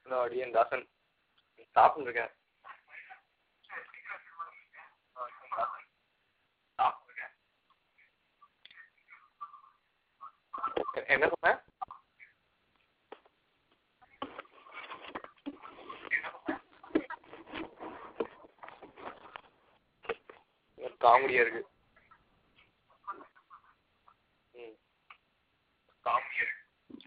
Hello அடியேன் தாசன் சாப்பிட்டுன்னு இருக்கேன் எ- என்ன சொன்ன காமெடியா இருக்கு ம் காமெடியா இருக்கு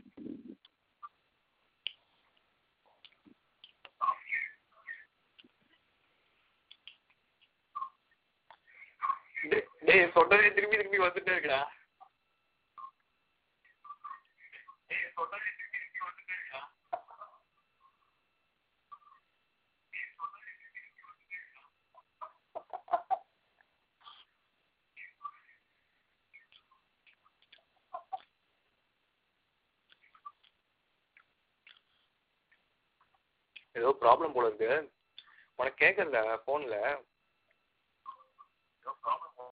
டே- டேய் சொல்றதே திரும்பி திரும்பி வந்துட்டே இருக்குடா டேய் சொல்றதே திரும்பி திரும்பி வந்துட்டே இருக்குடா ஏதோ ப்ராப்ளம் போல இருக்கு உனக்கு கேட்கறதா ஃபோனில் ஏதோ ப்ராப்ளம்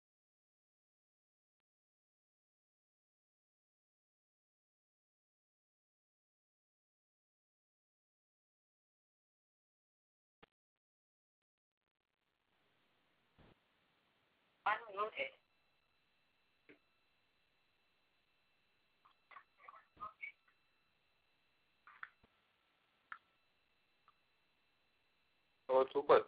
ஓ சூப்பர்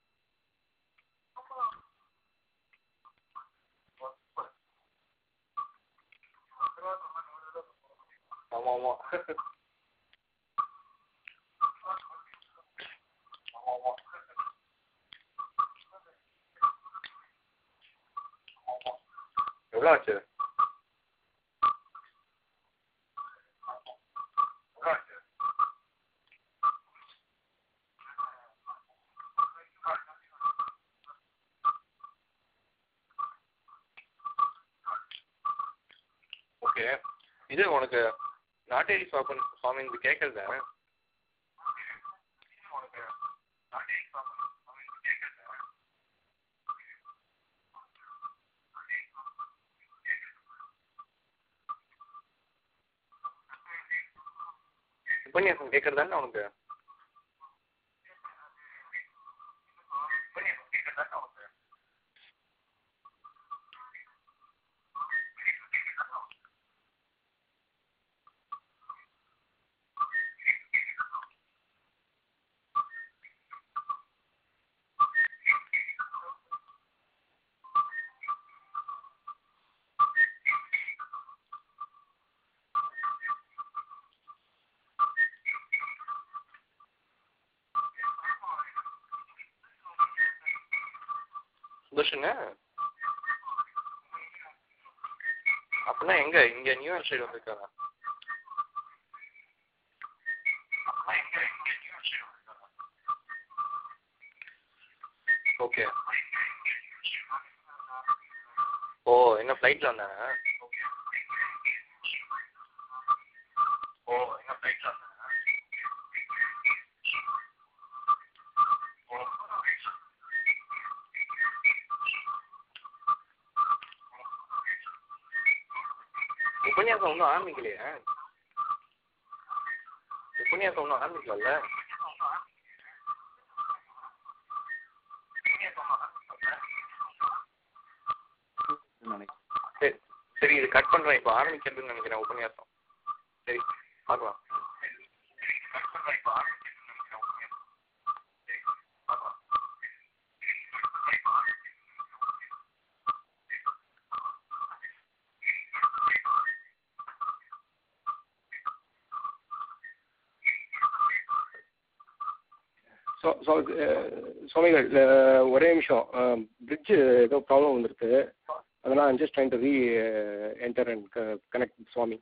ஆமா ஆமா ஆமா எவ்வளோ ஆச்சு எவ்வளோ ஆச்சு ஓகே இது உனக்கு நாட்டேரி சுவாமி சுவாமி இது கேட்கறதா உனக்கு நாட்டேரி சுவாமி சுவாமி இது கேட்கறதா உபன்யாசம் கேட்கறதானே உனக்கு உபன்யாசம் கேட்கறதானே உனக்கு சுதர்ஷனு அப்படின்னா எங்க இங்க நியூயார்க் சைடு வந்திருக்காரா ஓகே ஓ என்ன ஃப்ளைட்டில் வந்தாங்க ஓ என்ன ஃப்ளைட்டில் வந்தாங்க ஓ உபன்யாசம் ஒன்றும் ஆரம்பிக்கலையே உபன்யாசம் ஒன்றும் ஆரம்பிக்கல சரி சரி இது கட் பண்ணுறேன் இப்போ ஆரம்பிக்கிறதுன்னு நினைக்கிறேன் உபன்யாசம் சரி பார்க்கலாம் ஸோ ஸோ சுவாமிகள் அஹ், ஒரே நிமிஷம் பிரிட்ஜு ஏதோ ப்ராப்ளம் வந்துருக்கு அதனால் I'm just trying to reenter and connect Swami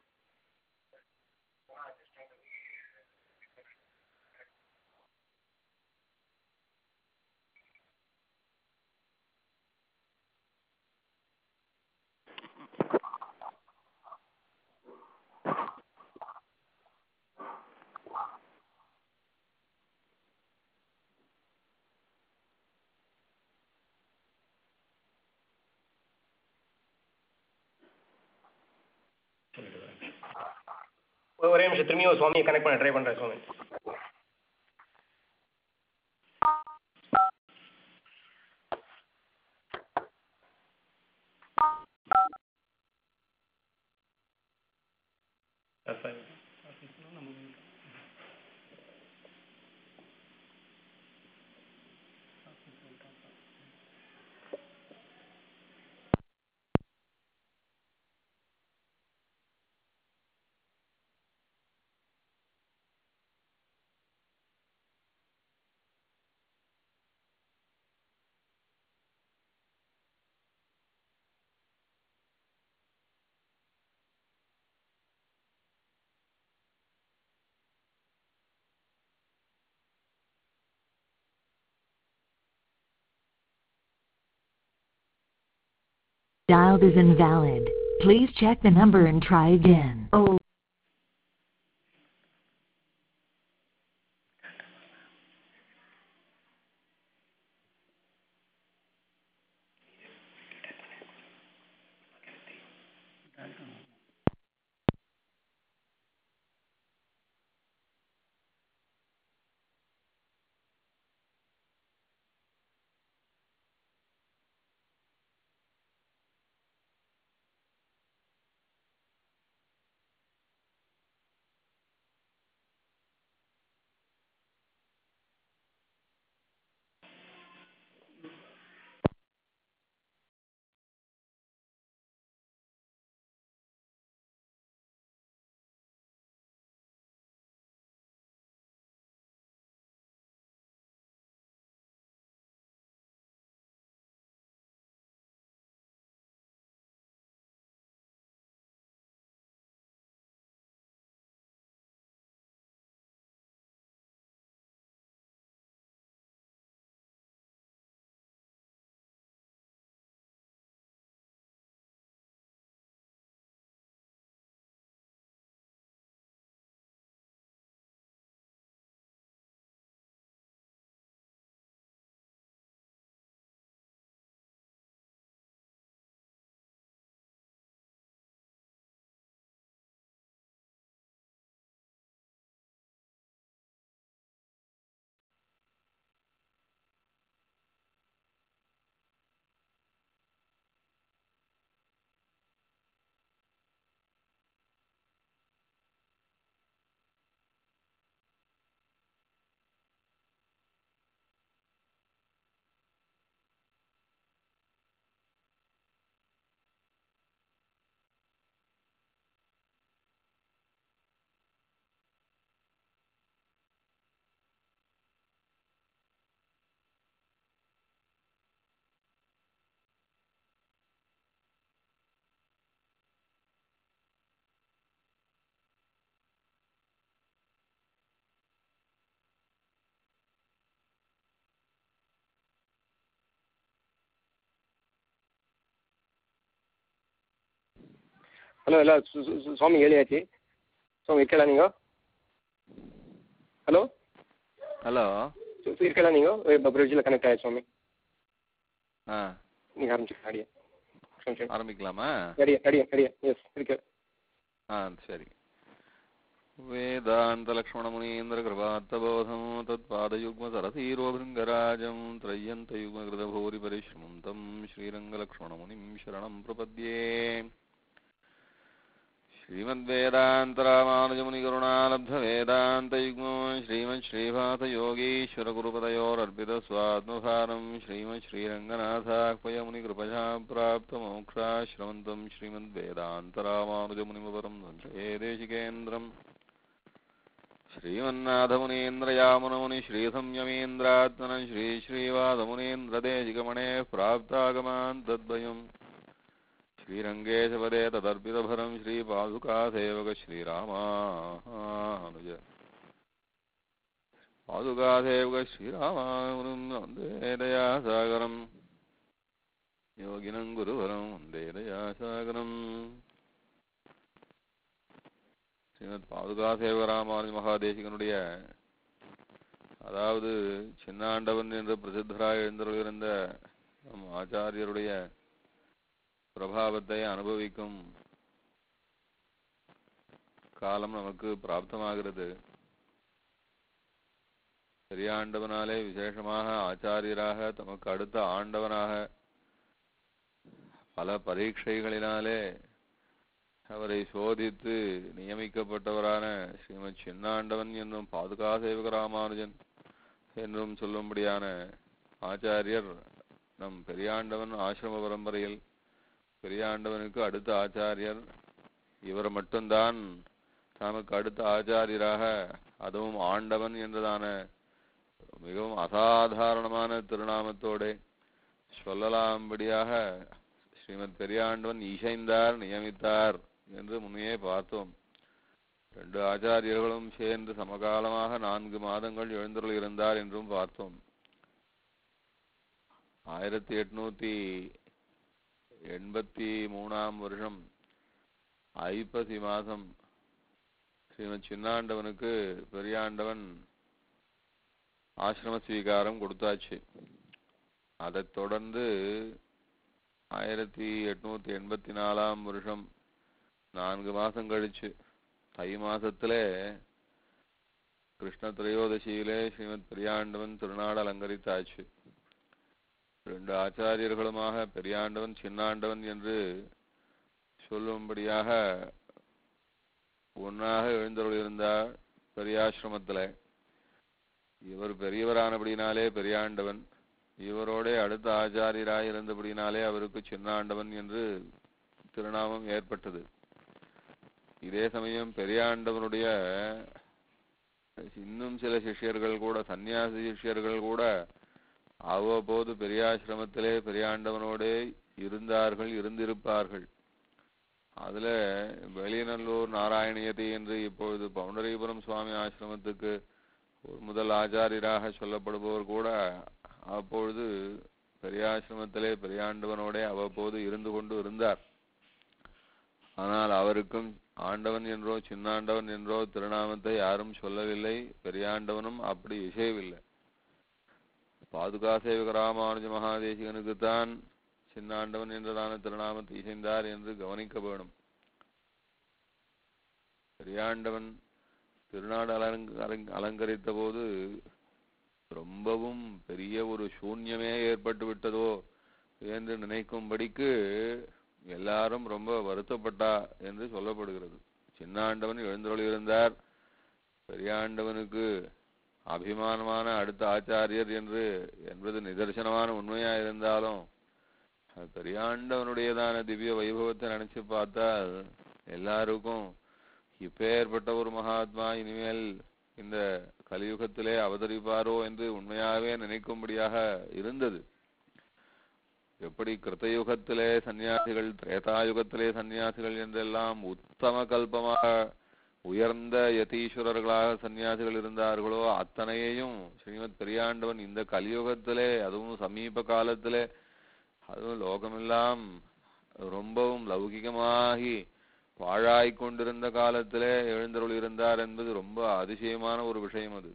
ஒரே நிமிஷம் திரும்பியும் சுவாமியை கனெக்ட் பண்ண ட்ரை பண்ணுறேன் Swami Dialed is invalid. Please check the number and try again. Oh. Hello ಎಲ್ಲ ಸು- ಸು- ಸು- ಸ್ವಾಮಿ ಹೇಳಿ ಆಚಿ ಸ್ವಾಮಿ ಇರ್ಕಲ್ಲ ನೀವು ಹಲೋ ஹலோ இருக்கல நீங்கள் பிரிட்ஜில் கனெக்ட் ஆயிடுச்சு சுவாமி ஆ நீங்கள் ஆரம்பிச்சுக்கலாம் அடியே கொஞ்சம் ஆரம்பிக்கலாமா அடியே அடியே அடியே எஸ் இருக்கு ஆ சரி वेदान्तलक्ष्मणमुनीन्द्रकृपात्तबोधं तत्पादयुग्मसरसीरोभृङ्गराजं त्रय्यन्तयुग्मकृतभूरिपरिश्रमं तं श्रीरङ्गलक्ष्मणमुनिं शरणं प्रपद्ये श्रीमद्वेदान्तरामानुजमुनिकरुणालब्धवेदान्तयुग्मो श्रीमच्छ्रीभातयोगीश्वरगुरुपदयोरर्पितस्वात्मभारं श्रीमच्छ्रीरङ्गनाथाह्वयमुनिकृपया प्राप्तमोक्षाश्रमन्तं श्रीमद्वेदान्तरामानुजमुनिमपरं संशये देशिकेन्द्रम् श्रीमन्नाथमुनीन्द्रयामुनमुनि श्रीसंयमेन्द्रात्मनं श्रीश्रीवादमुनीन्द्रदेशिकमणेः प्राप्तागमान् तद्वयम् श्रीरङ्गेशपदे तदर्पितभरं श्रीपादुकासेवक श्रीरामानुज पादुकासेवक श्रीरामानुं वन्दे दयासागरम् योगिनं गुरुवरं वन्दे दयासागरम् ஸ்ரீமத் பாதுகாசேவ ராமானுஜ மகாதேசிகனுடைய அதாவது சின்னாண்டவன் என்று பிரசித்தராக எழுந்தருளிருந்த நம் ஆச்சாரியருடைய பிரபாவத்தை அனுபவிக்கும் காலம் நமக்கு பிராப்தமாகிறது பெரியாண்டவனாலே விசேஷமாக ஆச்சாரியராக தமக்கு அடுத்த ஆண்டவனாக பல பரீட்சைகளினாலே அவரை சோதித்து நியமிக்கப்பட்டவரான ஸ்ரீமத் சின்னாண்டவன் என்னும் பாதுகா சேவக ராமானுஜன் என்றும் சொல்லும்படியான ஆச்சாரியர் நம் பெரியாண்டவன் ஆசிரம பரம்பரையில் பெரியாண்டவனுக்கு அடுத்த ஆச்சாரியர் இவர் மட்டும்தான் தமக்கு அடுத்த ஆச்சாரியராக அதுவும் ஆண்டவன் என்றதான மிகவும் அசாதாரணமான திருநாமத்தோட சொல்லலாம்படியாக ஸ்ரீமத் பெரியாண்டவன் இசைந்தார் நியமித்தார் என்று முன்னையே பார்த்தோம் ரெண்டு ஆச்சாரியர்களும் சேர்ந்து சமகாலமாக நான்கு மாதங்கள் எழுந்தருள் இருந்தார் என்றும் பார்த்தோம் ஆயிரத்தி எட்நூத்தி எண்பத்தி மூணாம் வருஷம் ஐப்பசி மாதம் ஸ்ரீமத் சின்னாண்டவனுக்கு பெரியாண்டவன் ஆசிரம ஸ்வீகாரம் கொடுத்தாச்சு அதைத் தொடர்ந்து ஆயிரத்தி எட்நூத்தி எண்பத்தி நாலாம் வருஷம் நான்கு மாசம் கழிச்சு தை மாசத்துல கிருஷ்ண திரையோதசியிலே ஸ்ரீமத் பெரியாண்டவன் திருநாடு அலங்கரித்தாச்சு ரெண்டு ஆச்சாரியர்களுமாக பெரியாண்டவன் சின்னாண்டவன் என்று சொல்லும்படியாக ஒன்றாக எழுந்தருளிருந்தார் பெரியாசிரமத்தில் இவர் பெரியவரானபடினாலே பெரியாண்டவன் இவரோட அடுத்த ஆச்சாரியராய் இருந்தபடினாலே அவருக்கு சின்னாண்டவன் என்று திருநாமம் ஏற்பட்டது இதே சமயம் பெரியாண்டவனுடைய இன்னும் சில சிஷ்யர்கள் கூட சந்நியாசி சிஷ்யர்கள் கூட அவ்வப்போது பெரியாசிரமத்திலே பெரியாண்டவனோடே இருந்தார்கள் இருந்திருப்பார்கள் அதுல வெளிநல்லூர் நாராயணியதி என்று இப்பொழுது பவுண்டரிபுரம் சுவாமி ஆசிரமத்துக்கு ஒரு முதல் ஆச்சாரியராக சொல்லப்படுபவர் கூட அப்பொழுது பெரியாசிரமத்திலே பெரியாண்டவனோடே அவ்வப்போது இருந்து கொண்டு இருந்தார் ஆனால் அவருக்கும் ஆண்டவன் என்றோ சின்னாண்டவன் என்றோ திருநாமத்தை யாரும் சொல்லவில்லை பெரியாண்டவனும் அப்படி இசையவில்லை பாதுகா சேவக ராமானுஜ மகாதேசிகனுக்குத்தான் சின்னாண்டவன் என்றதான திருநாமத்தை இசைந்தார் என்று கவனிக்க வேணும் பெரியாண்டவன் திருநாடு அலங்க அலங்க- அலங்கரித்த போது ரொம்பவும் பெரிய ஒரு சூன்யமே ஏற்பட்டு விட்டதோ என்று நினைக்கும்படிக்கு எல்லாரும் ரொம்ப வருத்தப்பட்டா என்று சொல்லப்படுகிறது சின்னாண்டவன் எழுந்தருளியிருந்தார் பெரியாண்டவனுக்கு அபிமானமான அடுத்த ஆச்சாரியர் என்று என்பது நிதர்சனமான உண்மையா இருந்தாலும் அது பெரியாண்டவனுடையதான திவ்ய வைபவத்தை நினைச்சு பார்த்தால் எல்லாருக்கும் இப்பேற்பட்ட ஒரு மகாத்மா இனிமேல் இந்த கலியுகத்திலே அவதரிப்பாரோ என்று உண்மையாகவே நினைக்கும்படியாக இருந்தது எப்படி கிருத்தயுகத்திலே சன்னியாசிகள் திரேதாயுகத்திலே சன்னியாசிகள் என்றெல்லாம் உத்தம கல்பமாக உயர்ந்த யதீஸ்வரர்களாக சன்னியாசிகள் இருந்தார்களோ அத்தனையையும் ஸ்ரீமத் பெரியாண்டவன் இந்த கலியுகத்திலே அதுவும் சமீப காலத்திலே அதுவும் லோகமெல்லாம் ரொம்பவும் லௌகிகமாகி பாழாய்க் கொண்டிருந்த காலத்திலே எழுந்தருள் இருந்தார் என்பது ரொம்ப அதிசயமான ஒரு விஷயம் அது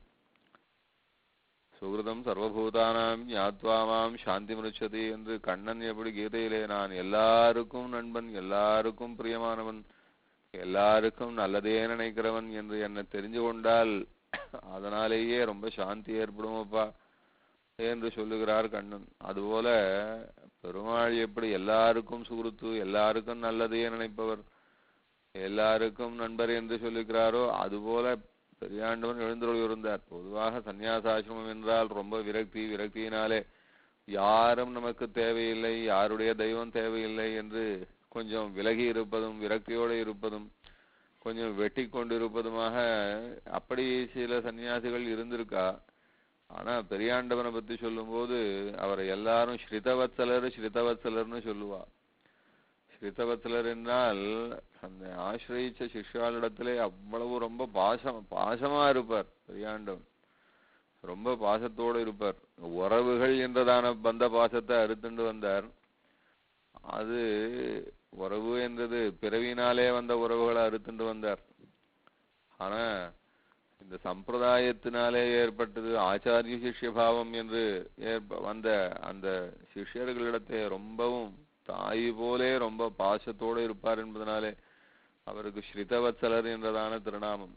சுகிருதம் சர்வபூதானாம் ஞாத்வாமாம் சாந்தி மிருச்சதி என்று கண்ணன் எப்படி கீதையிலே நான் எல்லாருக்கும் நண்பன் எல்லாருக்கும் பிரியமானவன் எல்லாருக்கும் நல்லதே நினைக்கிறவன் என்று என்னை தெரிஞ்சு கொண்டால் அதனாலேயே ரொம்ப சாந்தி ஏற்படுமப்பா என்று சொல்லுகிறார் கண்ணன் அதுபோல பெருமாள் எப்படி எல்லாருக்கும் சுகுருத்து எல்லாருக்கும் நல்லதையே நினைப்பவர் எல்லாருக்கும் நண்பர் என்று சொல்லுகிறாரோ அதுபோல பெரியாண்டவன் எழுந்தருள் இருந்தார் பொதுவாக சந்நியாசாசிரமம் என்றால் ரொம்ப விரக்தி விரக்தியினாலே யாரும் நமக்கு தேவையில்லை யாருடைய தெய்வம் தேவையில்லை என்று கொஞ்சம் விலகி இருப்பதும் விரக்தியோடு இருப்பதும் கொஞ்சம் வெட்டி கொண்டிருப்பதுமாக அப்படி சில சன்னியாசிகள் இருந்திருக்கா ஆனா பெரியாண்டவனை பத்தி சொல்லும்போது அவரை எல்லாரும் ஸ்ரிதவத்சலர் ஸ்ரிதவத்சலர்னு சொல்லுவா ஸ்ரிதவத்சலர் என்றால் அந்த ஆசிரயிச்ச சிஷ்யாளிடத்திலே அவ்வளவு ரொம்ப பாசம் பாசமா இருப்பார் பெரியாண்டவன் ரொம்ப பாசத்தோடு இருப்பார் உறவுகள் என்றதான பந்த பாசத்தை அறுத்துண்டு வந்தார் அது உறவு என்றது பிறவினாலே வந்த உறவுகளை அறுத்துண்டு வந்தார் ஆனா இந்த சம்பிரதாயத்தினாலே ஏற்பட்டது ஆச்சாரிய சிஷ்ய பாவம் என்று ஏற்ப வந்த அந்த சிஷ்யர்களிடத்தை ரொம்பவும் தாய் போலே ரொம்ப பாசத்தோடு இருப்பார் என்பதனாலே அவருக்கு ஸ்ரிதவத்சலர் என்றதான திருநாமம்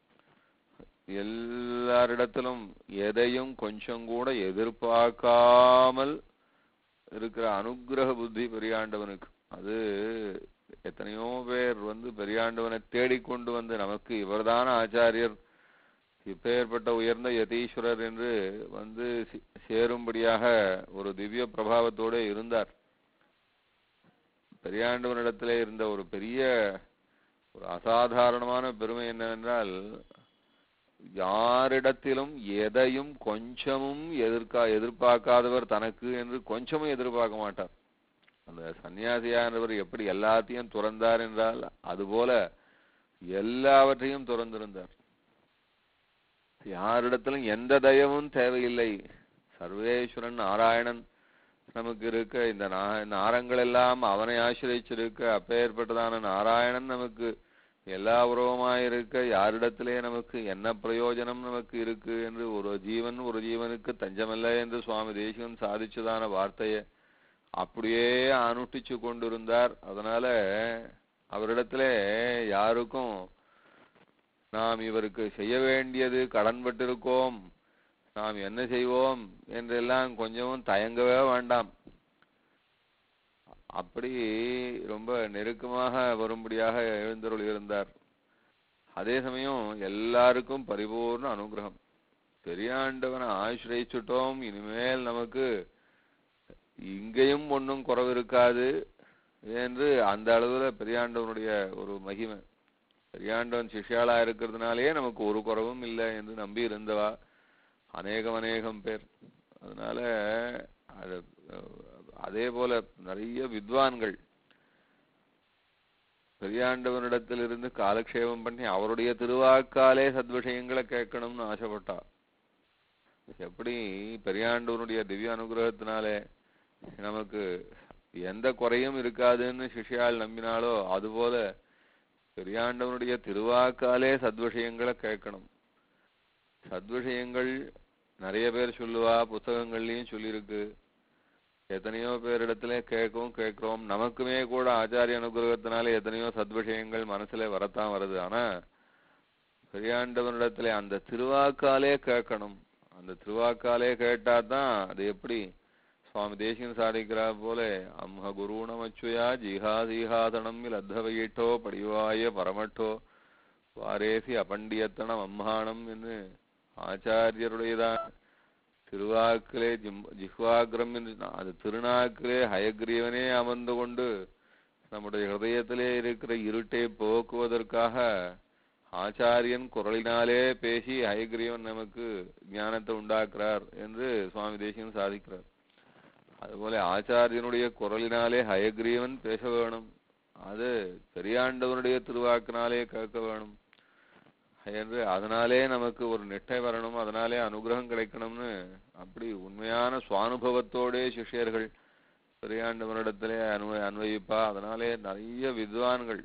எல்லாரிடத்திலும் எதையும் கொஞ்சம் கூட எதிர்பார்க்காமல் இருக்கிற அனுக்கிரக புத்தி பெரியாண்டவனுக்கு அது எத்தனையோ பேர் வந்து பெரியாண்டவனை தேடிக்கொண்டு வந்து நமக்கு இவர்தான் ஆச்சாரியர் இப்பேற்பட்ட உயர்ந்த யதீஸ்வரர் என்று வந்து சி- சேரும்படியாக ஒரு திவ்ய பிரபாவத்தோடு இருந்தார் பெரியாண்டவனிடத்திலே இருந்த ஒரு பெரிய ஒரு அசாதாரணமான பெருமை என்னவென்றால் யாரிடத்திலும் எதையும் கொஞ்சமும் எதிர்க்கா எதிர்பார்க்காதவர் தனக்கு என்று கொஞ்சமும் எதிர்பார்க்க மாட்டார் அந்த சன்னியாசியானவர் எப்படி எல்லாத்தையும் துறந்தார் என்றால் அதுபோல எல்லாவற்றையும் துறந்திருந்தார் யாரிடத்திலும் எந்த தயவும் தேவையில்லை சர்வேஸ்வரன் நாராயணன் நமக்கு இருக்க இந்த நா- நாரங்கள் எல்லாம் அவனை ஆசிரியச்சிருக்க அப்பேற்பட்டதான நாராயணன் நமக்கு எல்லா உறவுமாயிருக்க யாரிடத்திலே நமக்கு என்ன பிரயோஜனம் நமக்கு இருக்கு என்று ஒரு ஜீவன் ஒரு ஜீவனுக்கு தஞ்சமல்ல என்று சுவாமி தேசிகன் சாதிச்சதான வார்த்தையை அப்படியே அனுஷ்டிச்சு கொண்டிருந்தார் அதனால அவரிடத்திலே யாருக்கும் நாம் இவருக்கு செய்ய வேண்டியது கடன்பட்டிருக்கோம் நாம் என்ன செய்வோம் என்றெல்லாம் கொஞ்சமும் தயங்கவே வேண்டாம் அப்படி ரொம்ப நெருக்கமாக வரும்படியாக எழுந்தருள் இருந்தார் அதே சமயம் எல்லாருக்கும் பரிபூர்ண அனுகிரகம் பெரியாண்டவனை ஆசிரியச்சுட்டோம் இனிமேல் நமக்கு இங்கேயும் ஒன்றும் குறைவு இருக்காது என்று அந்த அளவுல பெரியாண்டவனுடைய ஒரு மகிமை பெரியாண்டவன் சிஷ்யாளா இருக்கிறதுனாலே நமக்கு ஒரு குறவும் இல்லை என்று நம்பி இருந்தவா அநேகம் அநேகம் பேர் அதனால அது அஹ், அதே போல நிறைய வித்வான்கள் பெரியாண்டவனிடத்திலிருந்து காலக்ஷேபம் பண்ணி அவருடைய திருவாக்காலே சத்விஷயங்களை கேட்கணும்னு ஆசைப்பட்டா எப்படி பெரியாண்டவனுடைய திவ்ய அனுகிரகத்தினாலே நமக்கு எந்த குறையும் இருக்காதுன்னு சிஷ்யால் நம்பினாலோ அதுபோல பெரியாண்டவனுடைய திருவாக்காலே சத்விஷயங்களை கேட்கணும் சத்விஷயங்கள் நிறைய பேர் சொல்லுவா புத்தகங்கள்லயும் சொல்லியிருக்கு எத்தனையோ பேரிடத்துல கேட்கவும் கேட்கிறோம் நமக்குமே கூட ஆச்சாரிய அனுகிரகத்தினால எத்தனையோ சத்விஷயங்கள் மனசுல வரத்தான் வருது ஆனா பெரியாண்டவனிடத்துல அந்த திருவாக்காலே கேட்கணும் அந்த திருவாக்காலே கேட்டா தான் அது எப்படி சுவாமி தேசிகன் சாதிக்கிறா போல அம்ஹ குருணமச்சுயா ஜிஹாதீஹாதனம் லத்தவையிட்டோ படிவாய பரமட்டோ வாரேசி அபண்டியத்தனம் அம்மானம் என்று ஆச்சாரியருடையதான் திருவாக்கிலே ஜிம்- ஜிஹ்வாகிரம் என்று நா- அது திருநாக்கிலே ஹயக்ரீவனே அமர்ந்து கொண்டு நம்முடைய ஹிருதயத்திலே இருக்கிற இருட்டை போக்குவதற்காக ஆச்சாரியன் குரலினாலே பேசி ஹயக்ரீவன் நமக்கு ஞானத்தை உண்டாக்குறார் என்று சுவாமி தேசிகன் சாதிக்கிறார் அதுபோல ஆச்சாரியனுடைய குரலினாலே ஹயக்ரீவன் பேச வேணும் அது பெரியாண்டவனுடைய திருவாக்கினாலே கேட்க வேணும் என்று அதனாலே நமக்கு ஒரு நிட்டை வரணும் அதனாலே அனுகிரகம் கிடைக்கணும்னு அப்படி உண்மையான சுவானுபவத்தோடே சிஷ்யர்கள் பெரியாண்டவனிடத்திலே அன்வ அன்வயிப்பா அதனாலே நிறைய வித்வான்கள்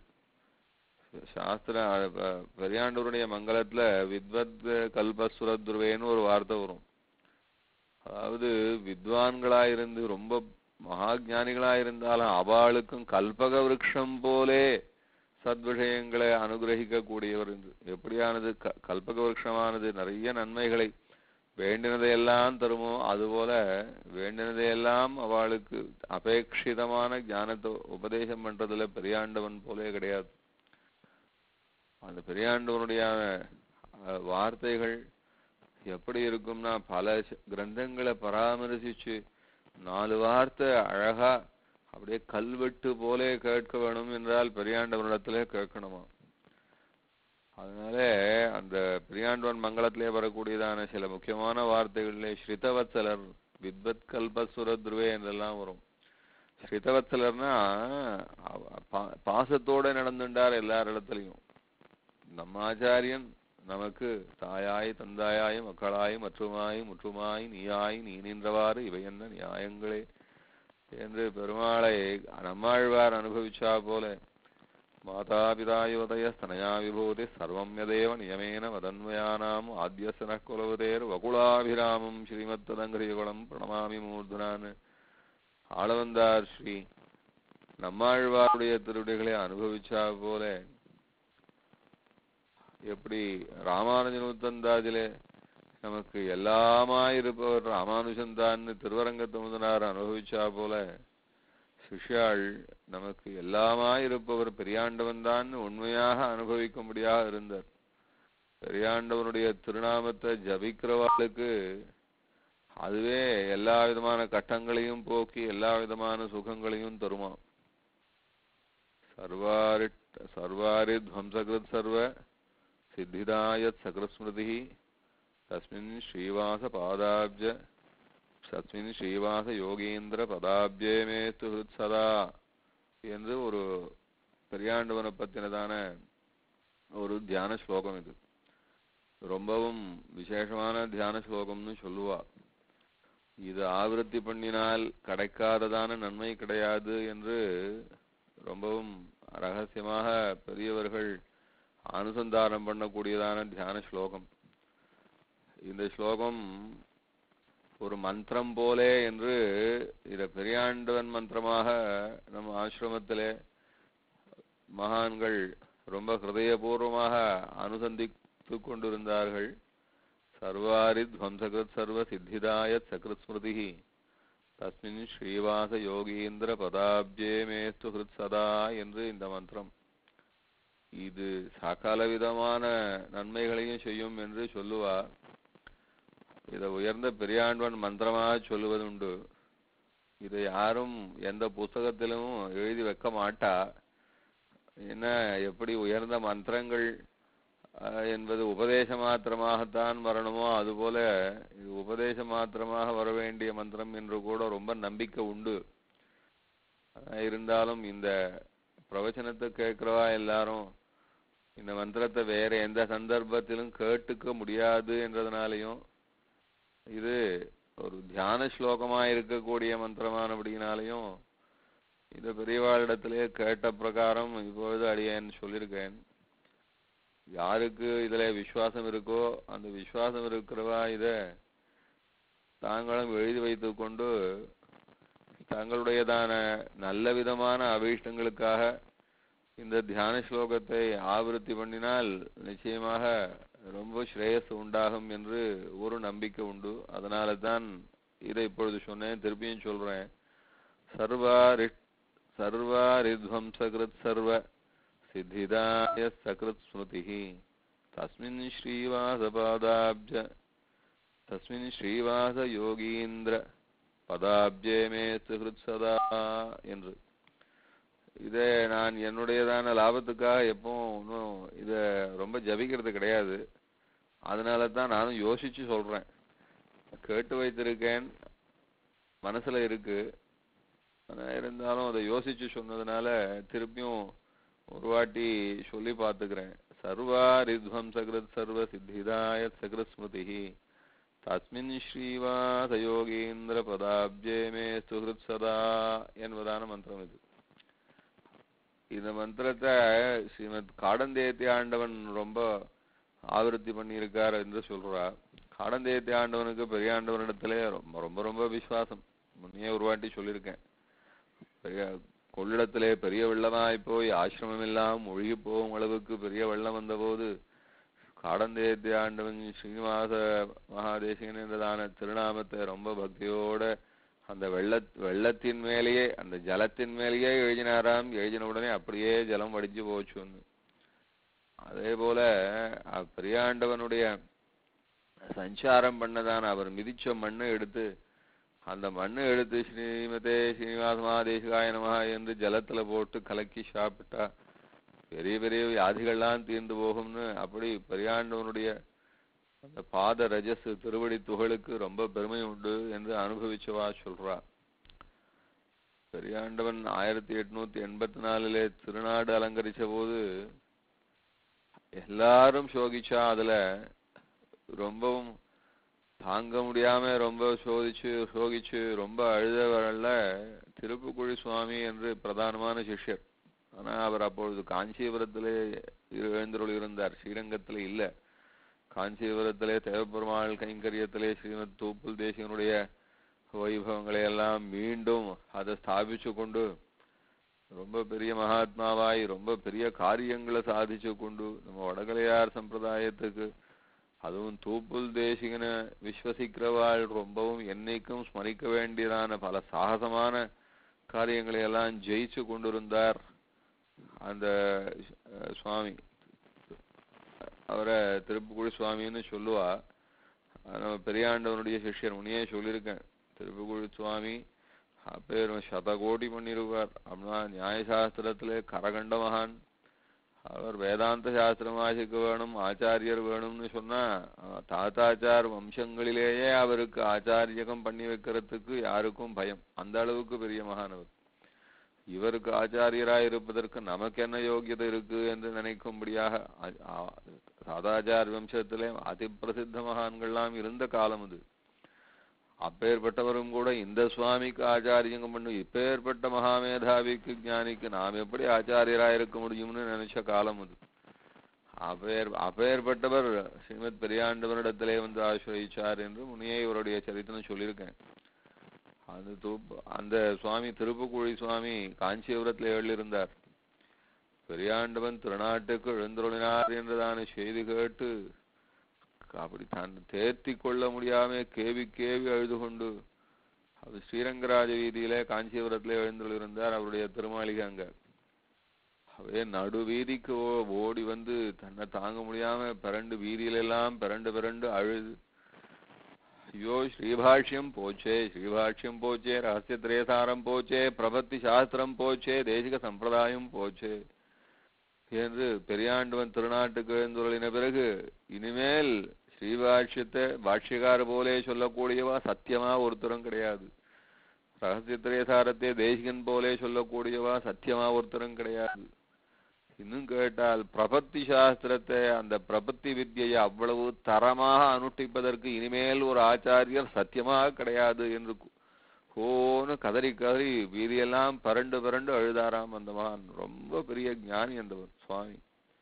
சாஸ்திர அஹ், ப- பெரியாண்டவருடைய மங்களத்துல வித்வத் கல்பசுரத்ருவேன்னு ஒரு வார்த்தை வரும் அதாவது வித்வான்களா இருந்து ரொம்ப மகாஜானிகளா இருந்தாலும் அவளுக்கும் கல்பக விருட்சம் போலே சத்விஷயங்களை அனுகிரகிக்க கூடியவர் என்று எப்படியானது க- கல்பக விருட்சமானது நிறைய நன்மைகளை வேண்டினதையெல்லாம் தருமோ அதுபோல வேண்டினதையெல்லாம் அவளுக்கு அபேட்சிதமான ஞானத்தை உபதேசம் பண்றதுல பெரியாண்டவன் போலே கிடையாது அந்த பெரியாண்டவனுடைய அஹ், வார்த்தைகள் எப்படி இருக்கும்னா பல ச- கிரந்தங்களை பராமரிசிச்சு நாலு வார்த்தை அழகா அப்படியே கல்வெட்டு போலே கேட்க வேணும் என்றால் பெரியாண்டவனிடத்திலே கேட்கணுமா அதனால அந்த பெரியாண்டவன் மங்களத்திலே வரக்கூடியதான சில முக்கியமான வார்த்தைகளிலே ஸ்ரிதவத்சலர் வித்வத் கல்பசுரத்ருவே என்றெல்லாம் வரும் ஸ்ரிதவத்சலர்னா அவ- பா- பாசத்தோட நடந்துட்டார் எல்லார் இடத்துலையும் நம்ம ஆச்சாரியன் நமக்கு தாயாய் தந்தாயாய் மக்களாய் மற்றுமாய் முற்றுமாய் நீயாய் நீ நின்றவாறு இவை என்ன நியாயங்களே என்று பெருமாளை நம்மாழ்வார் அனுபவிச்சா போல மாதாபிதாயோதய ஸ்தனயா விபூதி சர்வம் யதேவ நியமேன வதன்மயானாம் ஆத்யசன குலவதேர் வகுளாபிராமம் ஸ்ரீமத்ததங்கிரிகுலம் பிரணமாமி மூர்தனான் ஆளவந்தார் ஸ்ரீ நம்மாழ்வாருடைய திருடிகளை அனுபவிச்சா போல எப்படி ராமானுஜனுத்தந்தாதிலே நமக்கு எல்லாமா இருப்பவர் ராமானுஜன் தான் திருவரங்கத்து முதனார் அனுபவிச்சா போல சிஷ்யாள் நமக்கு எல்லாமாய் இருப்பவர் பெரியாண்டவன் தான் உண்மையாக அனுபவிக்கும்படியாக இருந்தார் பெரியாண்டவனுடைய திருநாமத்தை ஜபிக்கிறவாளுக்கு அதுவே எல்லா விதமான கட்டங்களையும் போக்கி எல்லா விதமான சுகங்களையும் தருமாம் சர்வாரி சர்வாரி துவம்சகிருத் சர்வ சித்திதாயத் சகிருஸ்மிருதி தஸ்மின் ஸ்ரீவாச பாதாப்ஜ தஸ்மின் ஸ்ரீவாச யோகீந்திர பதாப்ஜே மேத்து ஹிருத் சதா என்று ஒரு பெரியாண்டவனை பத்தினதான ஒரு தியான ஸ்லோகம் இது ரொம்பவும் விசேஷமான தியான ஸ்லோகம்னு சொல்லுவா இது ஆவருத்தி பண்ணினால் கிடைக்காததான நன்மை கிடையாது என்று ரொம்பவும் ரகசியமாக பெரியவர்கள் அனுசந்தானம் பண்ணக்கூடியதான தியான ஸ்லோகம் இந்த ஸ்லோகம் ஒரு மந்திரம் போலே என்று இத பெரியாண்டவன் மந்திரமாக நம்ம ஆசிரமத்திலே மகான்கள் ரொம்ப ஹிருதயபூர்வமாக அனுசந்தித்து கொண்டிருந்தார்கள் சர்வாரி துவம்சகிருத் சர்வ சித்திதாயத் சகிருத் ஸ்மிருதி தஸ்மின் ஸ்ரீவாச யோகீந்திர பதாப்ஜே மேஸ்து ஹிருத் சதா என்று இந்த மந்திரம் இது சகல விதமான நன்மைகளையும் செய்யும் என்று சொல்லுவா இதை உயர்ந்த பெரியாண்டவன் மந்திரமாக சொல்லுவதுண்டு இதை யாரும் எந்த புஸ்தகத்திலும் எழுதி வைக்க மாட்டா என்ன எப்படி உயர்ந்த மந்திரங்கள் அஹ், என்பது உபதேச மாத்திரமாகத்தான் வரணுமோ அதுபோல இது உபதேச மாத்திரமாக வர வேண்டிய மந்திரம் என்று கூட ரொம்ப நம்பிக்கை உண்டு ஆனா இருந்தாலும் இந்த பிரவச்சனத்தை கேட்கிறவா எல்லாரும் இந்த மந்திரத்தை வேற எந்த சந்தர்ப்பத்திலும் கேட்டுக்க முடியாது என்றதுனாலையும் இது ஒரு தியான ஸ்லோகமா இருக்கக்கூடிய மந்திரமானபடினாலையும் இந்த பெரியவாளிடத்திலே கேட்ட பிரகாரம் இப்பொழுது அடியேன் சொல்லியிருக்கேன் யாருக்கு இதுல விசுவாசம் இருக்கோ அந்த விசுவாசம் இருக்கிறவா இத தாங்களும் எழுதி வைத்துக் கொண்டு தங்களுடையதான நல்ல விதமான அபீஷ்டங்களுக்காக இந்த தியான ஸ்லோகத்தை ஆவருத்தி பண்ணினால் நிச்சயமாக ரொம்ப ஸ்ரேயஸ் உண்டாகும் என்று ஒரு நம்பிக்கை உண்டு அதனால தான் இதை இப்பொழுது சொன்னேன் திருப்பியும் சொல்றேன் சர்வாரி சர்வாரித்வம்சகிருத் சர்வ சித்திதாய சகிருத் ஸ்மிருதி தஸ்மின் ஸ்ரீவாசபாதாப்ஜ தஸ்மின் ஸ்ரீவாச யோகீந்திர பதாப்ஜே மே சுகிருத் சதா என்று இதை நான் என்னுடையதான லாபத்துக்காக எப்பவும் ஒன்றும் இதை ரொம்ப ஜபிக்கிறது கிடையாது அதனால தான் நானும் யோசிச்சு சொல்றேன் கேட்டு வைத்திருக்கேன் மனசுல இருக்கு ஆனா இருந்தாலும் அதை யோசிச்சு சொன்னதுனால திருப்பியும் ஒரு வாட்டி சொல்லி பார்த்துக்கிறேன் சர்வாரித்வம்சகிருத் சர்வ சித்திதாய சகிருத் ஸ்மிருதி தஸ்மின் ஸ்ரீவாச யோகீந்திர பதாப்ஜே மே சுகிருத் சதா என்பதான மந்திரம் இது இந்த மந்திரத்தை ஸ்ரீமத் காடந்தேத்தி ஆண்டவன் ரொம்ப ஆவருத்தி பண்ணியிருக்கார் என்று சொல்றா காடந்தேத்தி ஆண்டவனுக்கு பெரிய ஆண்டவனிடத்திலே ரொம்ப ரொம்ப ரொம்ப விசுவாசம் முன்னே ஒரு வாட்டி சொல்லியிருக்கேன் பெரிய கொள்ளிடத்திலே பெரிய வெள்ளமாய் போய் ஆசிரமம் எல்லாம் ஒழுகி போகும் அளவுக்கு பெரிய வெள்ளம் வந்தபோது காடந்தேத்தி ஆண்டவன் ஸ்ரீனிவாச மகாதேசிகன் என்றதான திருநாமத்தை ரொம்ப பக்தியோட அந்த வெள்ள வெள்ளத்தின் மேலேயே அந்த ஜலத்தின் மேலேயே எழுதினாராம் எழுதின உடனே அப்படியே ஜலம் வடிஞ்சு போச்சுன்னு அதே போல அ- பெரியாண்டவனுடைய சஞ்சாரம் பண்ணதான அவர் மிதிச்ச மண்ணை எடுத்து அந்த மண்ணை எடுத்து ஸ்ரீமதே ஸ்ரீனிவாச மகாதேசிகாய நமஹ என்று ஜலத்துல போட்டு கலக்கி சாப்பிட்டா பெரிய பெரிய வியாதிகள்லாம் தீர்ந்து போகும்னு அப்படி பெரியாண்டவனுடைய அந்த பாத ரஜஸ் திருவடி துகளுக்கு ரொம்ப பெருமை உண்டு என்று அனுபவிச்சவா சொல்றா பெரியாண்டவன் ஆயிரத்தி எட்நூத்தி எண்பத்தி நாலுல திருநாடு அலங்கரிச்ச போது எல்லாரும் சோகிச்சா அதுல ரொம்பவும் தாங்க முடியாம ரொம்ப சோதிச்சு சோகிச்சு ரொம்ப அழுதவரல்ல திருப்புக்குழி சுவாமி என்று பிரதானமான சிஷ்யர் ஆனா அவர் அப்பொழுது காஞ்சிபுரத்திலே இரு- எழுந்தருள் இருந்தார் ஸ்ரீரங்கத்திலே இல்ல காஞ்சிபுரத்திலே தேவப்பெருமாள் கைங்கரியத்திலே ஸ்ரீமத் தூப்புல் தேசிகனுடைய வைபவங்களை எல்லாம் மீண்டும் அதை ஸ்தாபிச்சு கொண்டு ரொம்ப பெரிய மகாத்மாவாய் ரொம்ப பெரிய காரியங்களை சாதிச்சு கொண்டு நம்ம வடகலையார் சம்பிரதாயத்துக்கு அதுவும் தூப்புல் தேசிகனை விஸ்வசிக்கிறவாள் ரொம்பவும் என்னைக்கும் ஸ்மரிக்க வேண்டியதான பல சாகசமான காரியங்களை எல்லாம் ஜெயிச்சு கொண்டிருந்தார் அந்த அஹ், சுவாமி அவரை திருப்புக்குழி சுவாமின்னு சொல்லுவா அது நம்ம பெரியாண்டவனுடைய சிஷ்யர் முனியே சொல்லியிருக்கேன் திருப்புக்குழி சுவாமி அப்பேர் சதகோடி பண்ணிருவார் அப்படின்னா நியாயசாஸ்திரத்திலே கரகண்ட மகான் அவர் வேதாந்த சாஸ்திரம் வாசிக்க வேணும் ஆச்சாரியர் வேணும்னு சொன்னா அஹ், தாத்தாச்சார் வம்சங்களிலேயே அவருக்கு ஆச்சாரியகம் பண்ணி வைக்கிறதுக்கு யாருக்கும் பயம் அந்த அளவுக்கு பெரிய மகானவர் இவருக்கு ஆச்சாரியராய் இருப்பதற்கு நமக்கு என்ன யோகியதை இருக்கு என்று நினைக்கும்படியாக அ- ஆ- சாதாச்சார் வம்சத்திலே அதிப்பிரசித்த மகான்கள்லாம் இருந்த காலம் அது அப்பேற்பட்டவரும் கூட இந்த சுவாமிக்கு ஆச்சாரியங்கம் பண்ணு இப்பேற்பட்ட மகாமேதாவிக்கு ஞானிக்கு நாம் எப்படி ஆச்சாரியராக இருக்க முடியும்னு நினைச்ச காலம் அது அப்பேர் அப்பேற்பட்டவர் ஸ்ரீமத் பெரியாண்டவரிடத்திலே வந்து ஆசிரயிச்சார் என்று முனியே இவருடைய சரித்திரம் சொல்லியிருக்கேன் அந்த தூப் அந்த சுவாமி திருப்புக்குழி சுவாமி காஞ்சிபுரத்தில் எழுந்திருந்தார் பெரியாண்டவன் திருநாட்டுக்கு எழுந்தருளினார் என்றதான செய்தி கேட்டு அப்படி தான் தேர்த்தி கொள்ள முடியாம கேவி கேவி அழுது கொண்டு அது ஸ்ரீரங்கராஜ வீதியிலே காஞ்சிபுரத்திலே எழுந்தருளிருந்தார் அவருடைய திருமாளிகை அங்க அவே நடு வீதிக்கு ஓ- ஓடி வந்து தன்னை தாங்க முடியாம பிறண்டு வீதியிலெல்லாம் பிறண்டு பிறண்டு அழுது ஐயோ ஸ்ரீபாஷ்யம் போச்சே ஸ்ரீபாஷ்யம் போச்சே ரகசிய திரேசாரம் போச்சே பிரபத்தி சாஸ்திரம் போச்சே தேசிக சம்பிரதாயம் போச்சே என்று பெரியாண்டவன் திருநாட்டுக்கு எழுந்துள்ளின பிறகு இனிமேல் ஸ்ரீபாஷ்யத்தை பாஷ்யக்கார போலே சொல்லக்கூடியவா சத்தியமா ஒருத்தரும் கிடையாது ரகசிய திரேசாரத்தை தேசிகன் போலே சொல்லக்கூடியவா சத்தியமா ஒருத்தரும் கிடையாது இன்னும் கேட்டால் பிரபத்தி சாஸ்திரத்தை அந்த பிரபத்தி வித்யை அவ்வளவு தரமாக அனுஷ்டிப்பதற்கு இனிமேல் ஒரு ஆச்சாரியர் சத்தியமாக கிடையாது என்று கு- ஓன்னு கதறி கதறி வீதியெல்லாம் பரண்டு பரண்டு அழுதாராம் அந்த மகான் ரொம்ப பெரிய ஞானி அந்தவர் சுவாமி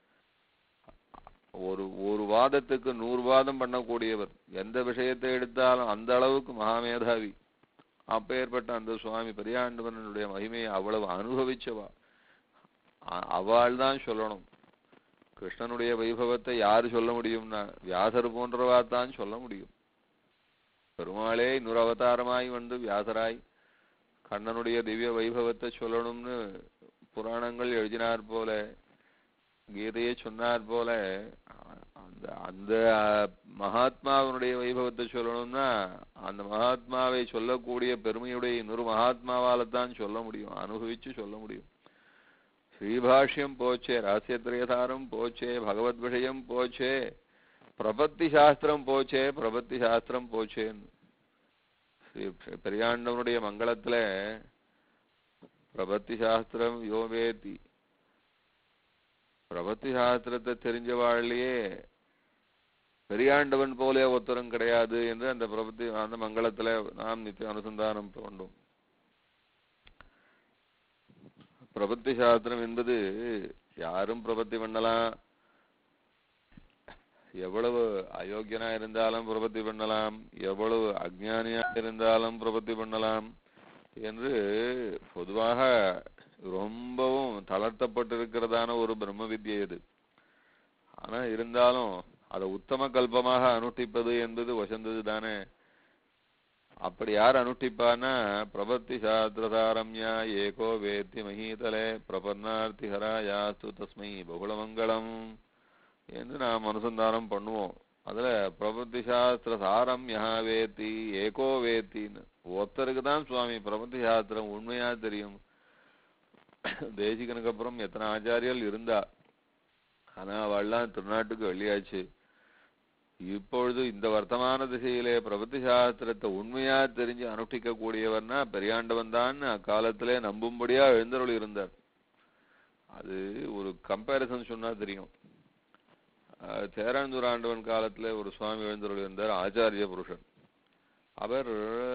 ஒரு ஒரு வாதத்துக்கு நூறு வாதம் பண்ணக்கூடியவர் எந்த விஷயத்தை எடுத்தாலும் அந்த அளவுக்கு மகாமேதாவி அப்பேற்பட்ட அந்த சுவாமி பெரியாண்டவனுடைய மகிமையை அவ்வளவு அனுபவிச்சவா அவள் தான் சொல்லணும் கிருஷ்ணனுடைய வைபவத்தை யாரு சொல்ல முடியும்னா வியாசர் போன்றவா தான் சொல்ல முடியும் பெருமாளே இன்னொரு அவதாரமாய் வந்து வியாசராய் கண்ணனுடைய திவ்ய வைபவத்தை சொல்லணும்னு புராணங்கள் எழுதினார் போல கீதையை சொன்னார் போல அந்த அந்த மகாத்மாவினுடைய வைபவத்தை சொல்லணும்னா அந்த மகாத்மாவை சொல்லக்கூடிய பெருமையுடைய இன்னொரு மகாத்மாவால தான் சொல்ல முடியும் அனுபவிச்சு சொல்ல முடியும் ஸ்ரீபாஷ்யம் போச்சே ரகசியத்திரேதாரம் போச்சே பகவத் விஷயம் போச்சே பிரபத்தி சாஸ்திரம் போச்சே பிரபத்தி சாஸ்திரம் போச்சேன்னு ஸ்ரீ பெரியாண்டவனுடைய மங்களத்துல பிரபத்தி சாஸ்திரம் யோவேதி பிரபத்தி சாஸ்திரத்தை தெரிஞ்சவாழ்லையே பெரியாண்டவன் போலே ஒருத்தரும் கிடையாது என்று அந்த பிரபத்தி அந்த மங்களத்துல நாம் நித்திய அனுசந்தானம் கொண்டோம் பிரபத்தி சாஸ்திரம் என்பது யாரும் பிரபத்தி பண்ணலாம் எவ்வளவு அயோக்கியனா இருந்தாலும் பிரபத்தி பண்ணலாம் எவ்வளவு அஜ்ஞானியா இருந்தாலும் பிரபத்தி பண்ணலாம் என்று பொதுவாக ரொம்பவும் தளர்த்தப்பட்டிருக்கிறதான ஒரு பிரம்ம வித்யை இது ஆனா இருந்தாலும் அதை உத்தம கல்பமாக அனுஷ்டிப்பது என்பது வசந்தது தானே அப்படி யார் அனுஷ்டிப்பான்னா பிரபத்தி சாஸ்திரதாரம்யா ஏகோ வேத்தி மகீதலே பிரபன்னார்த்தி ஹராயாஸ்து தஸ்மை பகுளமங்கலம் என்று நாம் அனுசந்தானம் பண்ணுவோம் அதுல பிரபத்தி சாஸ்திர சாரம் யா வேத்தி ஏகோ வேத்தின்னு ஒருத்தருக்கு தான் சுவாமி பிரபத்தி சாஸ்திரம் உண்மையா தெரியும் தேசிகனுக்கு அப்புறம் எத்தனை ஆச்சாரியர்கள் இருந்தா ஆனா அவள்லாம் திருநாட்டுக்கு வெளியாச்சு இப்பொழுது இந்த வர்த்தமான திசையிலே பிரபத்தி சாஸ்திரத்தை உண்மையா தெரிஞ்சு அனுஷ்டிக்க கூடியவர்னா பெரியாண்டவன் தான் அக்காலத்திலே நம்பும்படியா எழுந்தருள் இருந்தார் அது ஒரு கம்பேரிசன் சொன்னா தெரியும் அஹ் சேராந்தூர் ஆண்டவன் காலத்துல ஒரு சுவாமி எழுந்தருள் இருந்தார் ஆச்சாரிய புருஷன் அவர்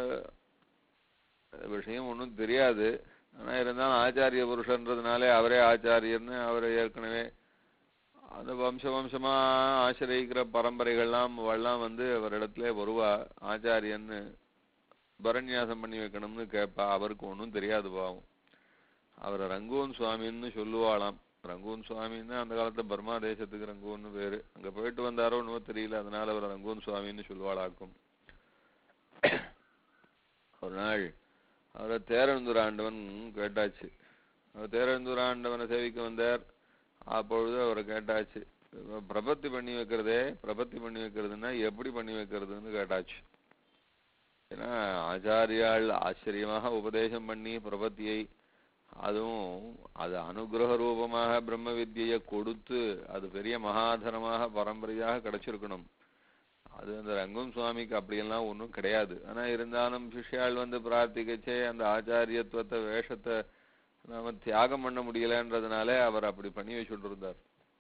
விஷயம் ஒன்றும் தெரியாது ஆனா இருந்தாலும் ஆச்சாரிய புருஷன்றதுனாலே அவரே ஆச்சாரியர்னு அவரை ஏற்கனவே அந்த வம்ச வம்சமா ஆசிரியக்கிற பரம்பரைகள்லாம் அவள்லாம் வந்து அவரிடத்துல வருவா ஆச்சாரியன்னு பரநியாசம் பண்ணி வைக்கணும்னு கேட்பா அவருக்கு ஒன்றும் தெரியாது பாவம் அவரை ரங்கூன் சுவாமின்னு சொல்லுவாளாம் ரங்கூன் சுவாமின்னா அந்த காலத்துல பர்மா தேசத்துக்கு ரங்கூன்னு பேரு அங்க போயிட்டு வந்தாரோ என்னவோ தெரியல அதனால அவரை ரங்கூன் சுவாமின்னு சொல்லுவாளாக்கும் ஒரு நாள் அவரை தேரழுந்தூர் ஆண்டவன் கேட்டாச்சு அவர் தேரழுந்தூர் ஆண்டவனை சேவிக்க வந்தார் அப்பொழுது அவரை கேட்டாச்சு பிரபத்தி பண்ணி வைக்கிறதே பிரபத்தி பண்ணி வைக்கிறதுன்னா எப்படி பண்ணி வைக்கிறதுன்னு கேட்டாச்சு ஏன்னா ஆச்சாரியால் ஆச்சரியமாக உபதேசம் பண்ணி பிரபத்தியை அதுவும் அது அனுகிரக ரூபமாக பிரம்ம வித்யை கொடுத்து அது பெரிய மகாதனமாக பரம்பரையாக கிடைச்சிருக்கணும் அது அந்த ரங்கம் சுவாமிக்கு அப்படியெல்லாம் ஒன்றும் கிடையாது ஆனா இருந்தாலும் சிஷ்யாள் வந்து பிரார்த்திக்கச்சே அந்த ஆச்சாரியத்துவத்தை வேஷத்தை நாம தியாகம் பண்ண முடியலன்றதுனால அவர் அப்படி பண்ணி வச்சுட்டு இருந்தார்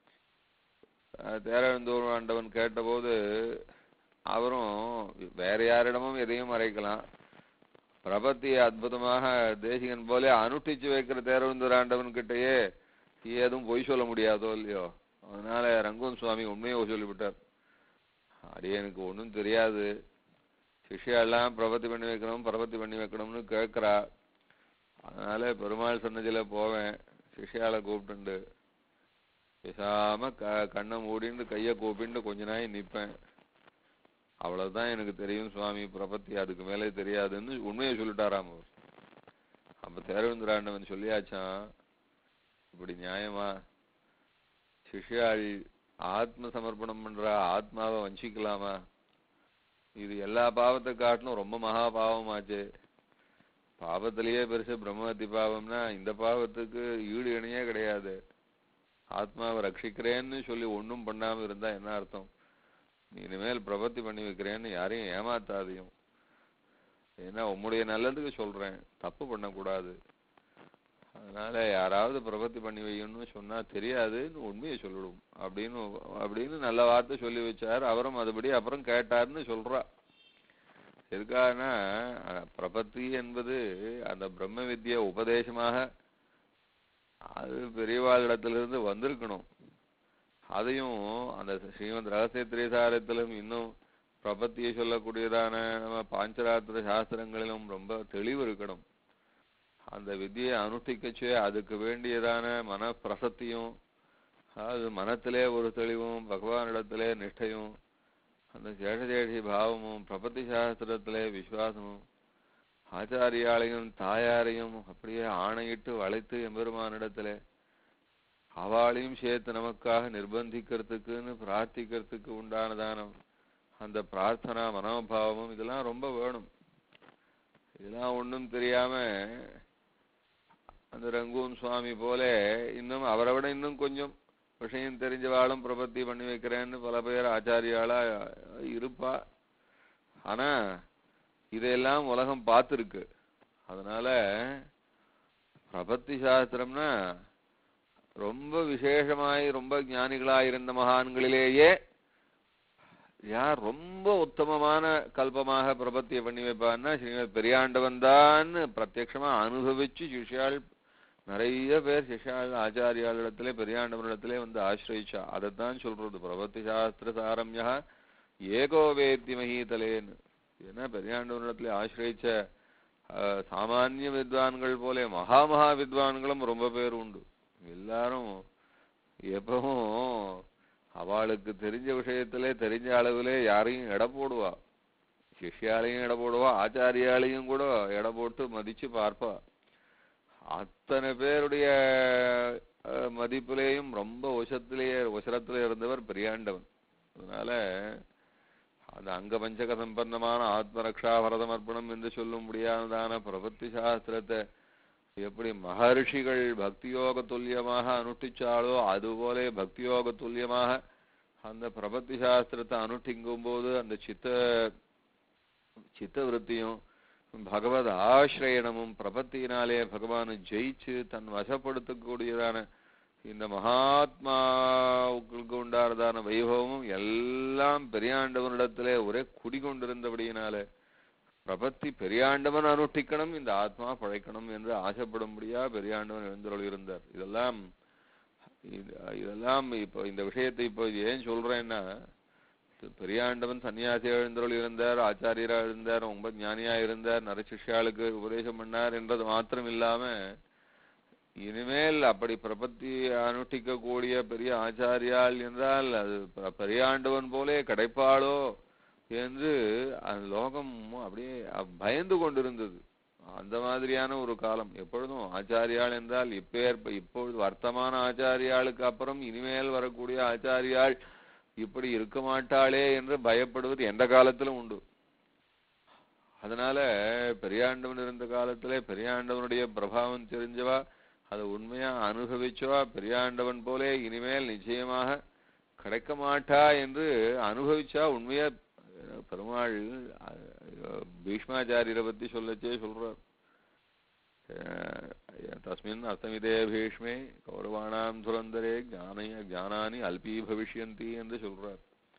அஹ் தேரழுந்தூர் ஆண்டவன் கேட்டபோது அவரும் வேற யாரிடமும் எதையும் மறைக்கலாம் பிரபத்தியை அற்புதமாக தேசிகன் போல அனுஷ்டிச்சு வைக்கிற தேரழுந்தூர் ஆண்டவன் கிட்டயே ஏதும் பொய் சொல்ல முடியாதோ இல்லையோ அதனால ரங்கூன் சுவாமி உண்மையை சொல்லிவிட்டார் அடியே எனக்கு ஒன்றும் தெரியாது சிஷ்யாலாம் பிரபத்தி பண்ணி வைக்கணும் பிரபத்தி பண்ணி வைக்கணும்னு கேட்குறா அதனால பெருமாள் சன்னதியில போவேன் சிஷ்யால கூப்பிட்டுண்டு பேசாம க கண்ணை மூடிண்டு கையை கூப்பிண்டு கொஞ்ச நாய் நிப்பேன் அவ்வளவுதான் எனக்கு தெரியும் சுவாமி பிரபத்தி அதுக்கு மேலே தெரியாதுன்னு உண்மையை சொல்லிட்டாராம் அவர் அப்ப தேரவேந்திராண்டவன் சொல்லியாச்சான் இப்படி நியாயமா சிஷ்யாள் ஆத்ம சமர்ப்பணம் பண்றா ஆத்மாவை வஞ்சிக்கலாமா இது எல்லா பாவத்தை காட்டிலும் ரொம்ப மகா பாவமாச்சு பாவத்திலேயே பெருசு பிரம்மஹத்தி பாவம்னா இந்த பாவத்துக்கு ஈடு இணையே கிடையாது ஆத்மாவை ரட்சிக்கிறேன்னு சொல்லி ஒண்ணும் பண்ணாம இருந்தா என்ன அர்த்தம் நீ இனிமேல் பிரபத்தி பண்ணி வைக்கிறேன்னு யாரையும் ஏமாத்தாதையும் ஏன்னா உம்முடைய நல்லதுக்கு சொல்றேன் தப்பு பண்ணக்கூடாது அதனால யாராவது பிரபத்தி பண்ணி வைக்கணும்னு சொன்னா தெரியாதுன்னு உண்மையை சொல்லிடும் அப்படின்னு அப்படின்னு நல்ல வார்த்தை சொல்லி வச்சார் அவரும் அதுபடி அப்புறம் கேட்டாருன்னு சொல்றா எதுக்காகனா அஹ், பிரபத்தி என்பது அந்த பிரம்ம வித்யா உபதேசமாக அது பெரியவாளிடத்திலிருந்து வந்திருக்கணும் அதையும் அந்த ஸ்ரீமத் ரகசிய திரைசாரத்திலும் இன்னும் பிரபத்தியை சொல்லக்கூடியதான நம்ம பாஞ்சராத்திர சாஸ்திரங்களிலும் ரொம்ப தெளிவு இருக்கணும் அந்த வித்தியை அனுஷ்டிக்கச்சே அதுக்கு வேண்டியதான மன பிரசத்தியும் அது மனத்திலே ஒரு தெளிவும் பகவானிடத்திலே நிஷ்டையும் அந்த சேஷதேஷி பாவமும் பிரபத்தி சாஸ்திரத்திலே விசுவாசமும் ஆச்சாரியாளையும் தாயாரையும் அப்படியே ஆணையிட்டு வளைத்து எம்பெருமானிடத்திலே அவளையும் சேர்த்து நமக்காக நிர்பந்திக்கிறதுக்குன்னு பிரார்த்திக்கிறதுக்கு உண்டானதான அந்த பிரார்த்தனா மனோபாவமும் இதெல்லாம் ரொம்ப வேணும் இதெல்லாம் ஒண்ணும் தெரியாம அந்த ரங்கூன் சுவாமி போல இன்னும் அவரை விட இன்னும் கொஞ்சம் விஷயம் தெரிஞ்சவாளும் பிரபத்தி பண்ணி வைக்கிறேன்னு பல பேர் ஆச்சாரியாளா இருப்பா ஆனா இதையெல்லாம் உலகம் பார்த்துருக்கு அதனால பிரபத்தி சாஸ்திரம்னா ரொம்ப விசேஷமாய் ரொம்ப ஞானிகளாய் இருந்த மகான்களிலேயே யார் ரொம்ப உத்தமமான கல்பமாக பிரபத்தியை பண்ணி வைப்பான்னா ஸ்ரீமத் பெரியாண்டவன் தான் பிரத்யக்ஷமா அனுபவிச்சு சிஷ்யாள் நிறைய பேர் சிஷ்யாள் ஆச்சாரியாளிடத்திலே பெரியாண்டவனிடத்திலே வந்து ஆசிரயிச்சா அதைத்தான் சொல்றது பிரபத்தி சாஸ்திர சாரம்யா ஏகோ வேத்தி மகீதலேன்னு ஏன்னா பெரியாண்டவனிடத்திலே ஆசிரயிச்ச அஹ், சாமானிய வித்வான்கள் போல மகா மகா வித்வான்களும் ரொம்ப பேர் உண்டு எல்லாரும் எப்பவும் அவளுக்கு தெரிஞ்ச விஷயத்திலே தெரிஞ்ச அளவிலே யாரையும் எடை போடுவா சிஷ்யாலையும் எடை போடுவா ஆச்சாரியாலையும் கூட எடை போட்டு மதிச்சு பார்ப்பா அத்தனை பேருடைய அஹ், மதிப்பிலேயும் ரொம்ப உசத்திலேயே உசரத்திலே இருந்தவர் பெரியாண்டவன் அதனால அந்த அங்க பஞ்சக சம்பந்தமான ஆத்மரக்ஷா பரதமர்ப்பணம் என்று சொல்ல முடியாததான பிரபத்தி சாஸ்திரத்தை எப்படி மகர்ஷிகள் பக்தியோக துல்லியமாக அனுஷ்டிச்சாலோ அதுபோல பக்தியோக துல்லியமாக அந்த பிரபத்தி சாஸ்திரத்தை அனுஷ்டிக்கும் போது அந்த சித்த சித்த விருத்தியும் பகவத் ஆசிரயணமும் பிரபத்தியினாலே பகவானை ஜெயிச்சு தன் வசப்படுத்தக்கூடியதான இந்த மகாத்மாவுக்கு உண்டானதான வைபவமும் எல்லாம் பெரியாண்டவனிடத்திலே ஒரே குடிகொண்டிருந்தபடியினாலே பிரபத்தி பெரியாண்டவன் அனுஷ்டிக்கணும் இந்த ஆத்மா பழைக்கணும் என்று ஆசைப்படும்படியா பெரியாண்டவன் எழுந்தருள் இருந்தார் இதெல்லாம் இது- இதெல்லாம் இப்போ இந்த விஷயத்தை இப்போ ஏன் சொல்றேன்னா பெரியாண்டவன் சன்னியாசி எழுந்தருள் இருந்தார் ஆச்சாரியரா இருந்தார் ரொம்ப ஞானியா இருந்தார் நிறைய சிஷ்யாளுக்கு உபதேசம் பண்ணார் என்றது மாத்திரம் இல்லாம இனிமேல் அப்படி பிரபத்தி அனுஷ்டிக்கக்கூடிய பெரிய ஆச்சாரியால் என்றால் அது ப- பெரியாண்டவன் போலே கிடைப்பாளோ என்று அந்த லோகம் அப்படியே அ- பயந்து கொண்டிருந்தது அந்த மாதிரியான ஒரு காலம் எப்பொழுதும் ஆச்சாரியாள் என்றால் இப்பேர் இப்பொழுது வர்த்தமான ஆச்சாரியாளுக்கு அப்புறம் இனிமேல் வரக்கூடிய ஆச்சாரியாள் இப்படி இருக்க மாட்டாளே என்று பயப்படுவது எந்த காலத்திலும் உண்டு அதனால பெரியாண்டவன் இருந்த காலத்திலே பெரியாண்டவனுடைய பிரபாவம் தெரிஞ்சவா அதை உண்மையா அனுபவிச்சவா பெரியாண்டவன் போலே இனிமேல் நிச்சயமாக கிடைக்க மாட்டா என்று அனுபவிச்சா உண்மையா அஹ், பெருமாள் அஹ், பீஷ்மாச்சாரியரை பத்தி சொல்லச்சே சொல்றார் அஹ், தஸ்மின் அஸ்தமிதே பீஷ்மே கௌரவானாம் துரந்தரே ஞானைய ஞானானி அல்பீ பவிஷ்யந்தி என்று சொல்றார்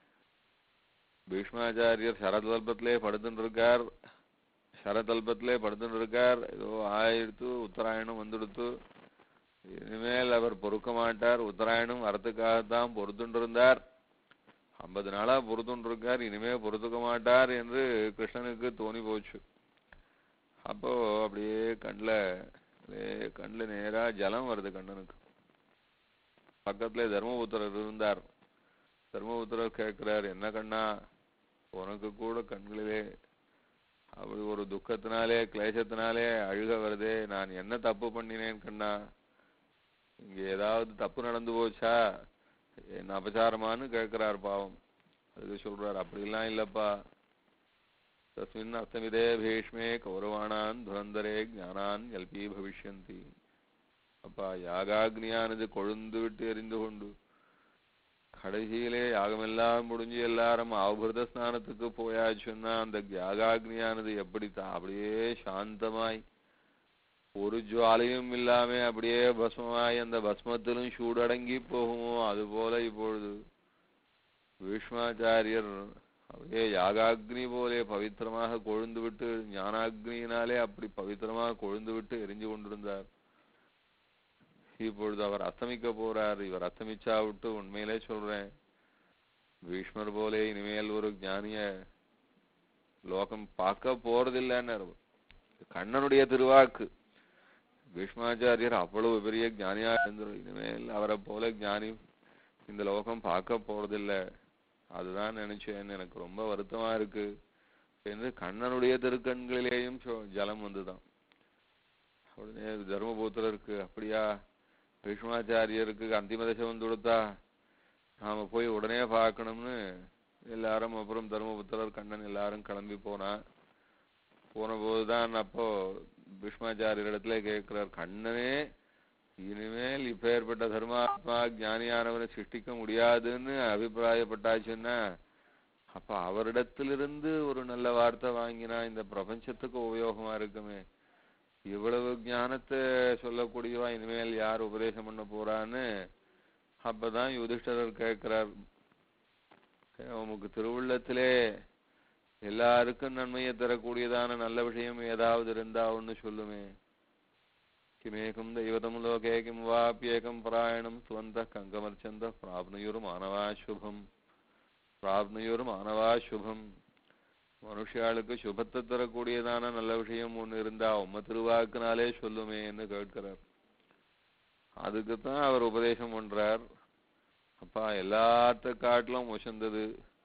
பீஷ்மாச்சாரியர் சரதல்பத்திலே படுத்துட்டு இருக்கார் சரதல்பத்திலே படுத்துட்டு இருக்கார் ஏதோ ஆயிடுத்து உத்தராயணம் வந்துடுத்து இனிமேல் அவர் பொறுக்க மாட்டார் உத்தராயணம் வரத்துக்காகத்தான் பொறுத்துட்டு இருந்தார் ஐம்பது நாளா பொறுத்துட்டு இருக்கார் இனிமே பொறுத்துக்க மாட்டார் என்று கிருஷ்ணனுக்கு தோணி போச்சு அப்போ அப்படியே கண்ணுல அப்படியே கண்ணுல நேரா ஜலம் வருது கண்ணனுக்கு பக்கத்துல தர்மபுத்திரர் இருந்தார் தர்மபுத்திரர் கேட்கிறார் என்ன கண்ணா உனக்கு கூட கண்களிலே அப்படி ஒரு துக்கத்தினாலே கிளேசத்தினாலே அழுக வருதே நான் என்ன தப்பு பண்ணினேன் கண்ணா இங்க ஏதாவது தப்பு நடந்து போச்சா என்ன அபச்சாரமான்னு கேட்கிறார் பாவம் அதுக்கு சொல்றார் அப்படிலாம் இல்லப்பா தஸ்மின் அஸ்தமிதே பீஷ்மே கௌரவானான் துரந்தரே ஞானான் எல்பி பவிஷ்யந்தி அப்பா யாகாக்னியானது கொழுந்து விட்டு எரிந்து கொண்டு கடைசியிலே யாகமெல்லாம் முடிஞ்சு எல்லாரும் அவபிரத ஸ்நானத்துக்கு போயாச்சுன்னா அந்த யாகாக்னியானது எப்படி தா- அப்படியே சாந்தமாய் ஒரு ஜுவாலையும் இல்லாம அப்படியே பஸ்மமாய் அந்த பஸ்மத்திலும் சூடடங்கி போகுமோ அது போல இப்பொழுது பீஷ்மாச்சாரியர் அப்படியே யாகாக்னி போலே பவித்திரமாக கொழுந்து விட்டு ஞானாக்னியினாலே அப்படி பவித்திரமாக கொழுந்து விட்டு எரிஞ்சு கொண்டிருந்தார் இப்பொழுது அவர் அஸ்தமிக்க போறார் இவர் அஸ்தமிச்சா விட்டு உண்மையிலே சொல்றேன் பீஷ்மர் போலே இனிமேல் ஒரு ஞானிய லோகம் பார்க்க போறதில்லைன்னு கண்ணனுடைய திருவாக்கு பீஷ்மாச்சாரியர் அவ்வளவு பெரிய ஞானியா இருந்தவர் இனிமேல் அவரை போல ஞானி இந்த லோகம் பார்க்க போறதில்லை அதுதான் நினைச்சேன் எனக்கு ரொம்ப வருத்தமா இருக்கு என்று கண்ணனுடைய திருக்கண்களிலேயும் சொ- ஜலம் வந்துதான் உடனே தர்மபுத்திரருக்கு அப்படியா பீஷ்மாச்சாரியருக்கு அந்திம தசை வந்து கொடுத்தா நாம போய் உடனே பார்க்கணும்னு எல்லாரும் அப்புறம் தர்மபுத்திரர் கண்ணன் எல்லாரும் கிளம்பி போனா போன போதுதான் அப்போ பீஷ்மாச்சாரியர் இடத்துல கேட்கிறார் கண்ணனே இனிமேல் இப்பேற்பட்ட தர்மாத்மா ஞானியானவனை சிருஷ்டிக்க முடியாதுன்னு அபிப்பிராயப்பட்டாச்சுன்னா அப்ப அவரிடத்திலிருந்து ஒரு நல்ல வார்த்தை வாங்கினா இந்த பிரபஞ்சத்துக்கு உபயோகமா இருக்குமே இவ்வளவு ஞானத்தை சொல்லக்கூடியவா இனிமேல் யார் உபதேசம் பண்ண போறான்னு அப்பதான் யுதிஷ்டரர் கேட்கிறார் உமக்கு திருவுள்ளத்திலே எல்லாருக்கும் நன்மையை தரக்கூடியதான நல்ல விஷயம் ஏதாவது இருந்தா ஒண்ணு சொல்லுமே கிமேகம் தெய்வதம் லோகே கிம் வாப்பியேகம் பராயணம் சுவந்த கங்கமர்ச்சந்த பிராப்னுயுர் மானவா சுபம் பிராப்னுயுர் மானவா சுபம் மனுஷியாளுக்கு சுபத்தை தரக்கூடியதான நல்ல விஷயம் ஒண்ணு இருந்தா உம்ம திருவாக்குனாலே சொல்லுமேன்னு கேட்கிறார் அதுக்குத்தான் அவர் உபதேசம் பண்றார் அப்பா எல்லாத்த காட்டிலும் உசந்தது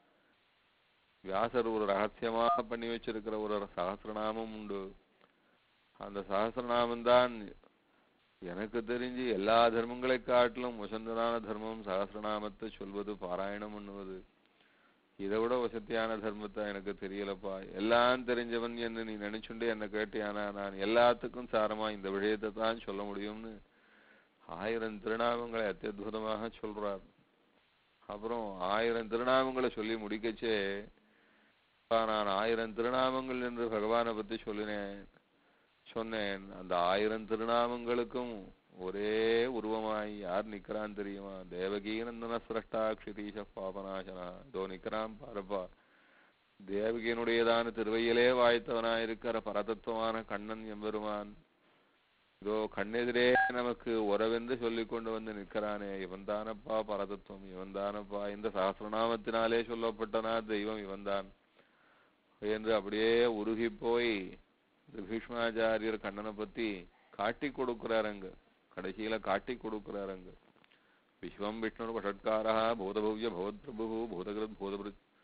வியாசர் ஒரு ரகசியமாக பண்ணி வச்சிருக்கிற ஒரு சகசிரநாமம் உண்டு அந்த சகசிரநாமம் தான் எனக்கு தெரிஞ்சு எல்லா தர்மங்களை காட்டிலும் உசந்ததான தர்மம் சகசிரநாமத்தை சொல்வது பாராயணம் பண்ணுவது இதை விட வசதியான தர்மத்தை எனக்கு தெரியலப்பா எல்லாம் தெரிஞ்சவன் என்று நீ நினைச்சுண்டு என்ன கேட்டியானா நான் எல்லாத்துக்கும் சாரமா இந்த விஷயத்தை தான் சொல்ல முடியும்னு ஆயிரம் திருநாமங்களை அத்தியுதமாக சொல்றார் அப்புறம் ஆயிரம் திருநாமங்களை சொல்லி முடிக்கச்சே அப்பா, நான் ஆயிரம் திருநாமங்கள் என்று பகவானை பத்தி சொல்லினேன் சொன்னேன் அந்த ஆயிரம் திருநாமங்களுக்கும் ஒரே உருவமாய் யார் நிக்கிறான் தெரியுமா தேவகீ நந்தன சிரஷ்டா க்ஷிதீஷ பாபநாசனா இதோ நிக்கிறான் பாருப்பா தேவகியினுடையதான திருவையிலே வாய்த்தவனாயிருக்கிற பரதத்துவமான கண்ணன் எம்பெருமான் இதோ கண்ணெதிரே நமக்கு உறவென்று சொல்லிக் கொண்டு வந்து நிற்கிறானே இவன் தானப்பா பரதத்துவம் இவன் தானப்பா இந்த சகசிரநாமத்தினாலே சொல்லப்பட்டனா தெய்வம் இவன்தான் என்று அப்படியே உருகி போய் இந்த பீஷ்மாச்சாரியர் கண்ணனை பத்தி காட்டி கொடுக்கிறாருங்க கடைசியில காட்டி கொடுக்கிறாருங்க விஸ்வம் விஷ்ணு பஷட்காரா பூதபவ்ய பவத்பிரபு பூதகிருத் பூதபிருத்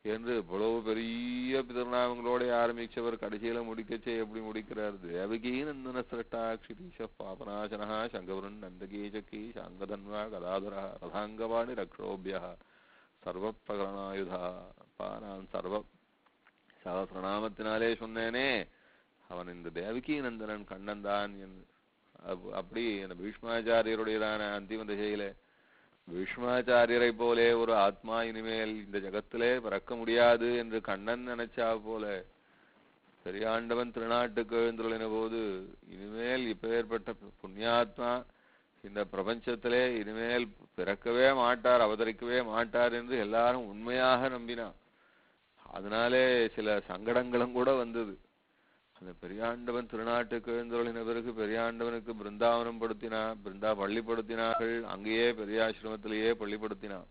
என்று இவ்வளவு பெரிய திருநாமங்களோட ஆரம்பிச்சவர் கடைசியில முடிக்கச்சே எப்படி முடிக்கிறார் தேவகீ நந்தன சிரட்டா க்ஷிதீஷ பாபநாசனா சங்கவருண் நந்தகீஜக்கி சாங்கதன்வா கதாதரா ரதாங்கவாணி ரக்ஷோபியா சர்வ பிரகரணாயுதா அப்பா நான் சர்வ சகசிரநாமத்தினாலே சொன்னேனே அவன் இந்த தேவகி நந்தனன் கண்ணன் தான் என்று அப்- அப்படி அந்த பீஷ்மாச்சாரியருடையதான அந்திம திசையிலே பீஷ்மாச்சாரியரை போலே ஒரு ஆத்மா இனிமேல் இந்த ஜகத்திலே பிறக்க முடியாது என்று கண்ணன் நினைச்சா போல பெரியாண்டவன் திருநாட்டுக்கு எழுந்துள்ள போது இனிமேல் இப்பேற்பட்ட புண்ணியாத்மா இந்த பிரபஞ்சத்திலே இனிமேல் பிறக்கவே மாட்டார் அவதரிக்கவே மாட்டார் என்று எல்லாரும் உண்மையாக நம்பினான் அதனாலே சில சங்கடங்களும் கூட வந்தது அந்த பெரியாண்டவன் திருநாட்டுக்கு எழுந்தருளின பிறகு பெரியாண்டவனுக்கு பிருந்தாவனம் படுத்தினா பிருந்தா பள்ளிப்படுத்தினார்கள் அங்கேயே பெரியாசிரமத்திலேயே பள்ளிப்படுத்தினான்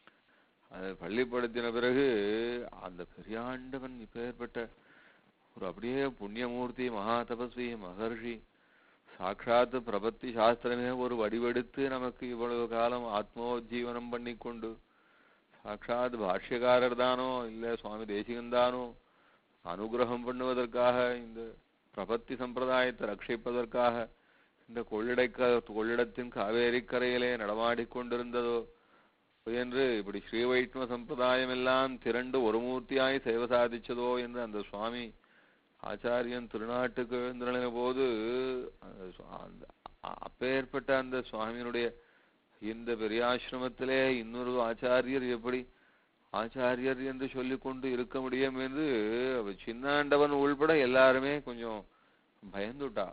அது பள்ளிப்படுத்தின பிறகு அந்த பெரியாண்டவன் இப்பேற்பட்ட ஒரு அப்படியே புண்ணியமூர்த்தி மகா தபஸ்வி மகர்ஷி சாட்சாத் பிரபத்தி சாஸ்திரமே ஒரு வடிவெடுத்து நமக்கு இவ்வளவு காலம் ஆத்மோஜீவனம் பண்ணி கொண்டு சாட்சாத் பாஷ்யக்காரர் தானோ இல்ல சுவாமி தேசிகன் தானோ அனுகிரகம் பண்ணுவதற்காக இந்த பிரபத்தி சம்பிரதாயத்தை ரட்சிப்பதற்காக இந்த கொள்ளிடை கொள்ளிடத்தின் காவேரி கரையிலே நடமாடிக் கொண்டிருந்ததோ என்று இப்படி ஸ்ரீ வைஷ்ணவ சம்பிரதாயம் எல்லாம் திரண்டு ஒரு மூர்த்தியாய் சேவை சாதிச்சதோ என்று அந்த சுவாமி ஆச்சாரியன் திருநாட்டுக்கு எழுந்திருந்த போது அந்த சு- அந்த அ- அப்பேற்பட்ட அந்த சுவாமியினுடைய இந்த பெரியாசிரமத்திலே இன்னொரு ஆச்சாரியர் எப்படி ஆச்சாரியர் என்று சொல்லிக்கொண்டு இருக்க முடியும் என்று அவ சின்னாண்டவன் உள்பட எல்லாருமே கொஞ்சம் பயந்துட்டா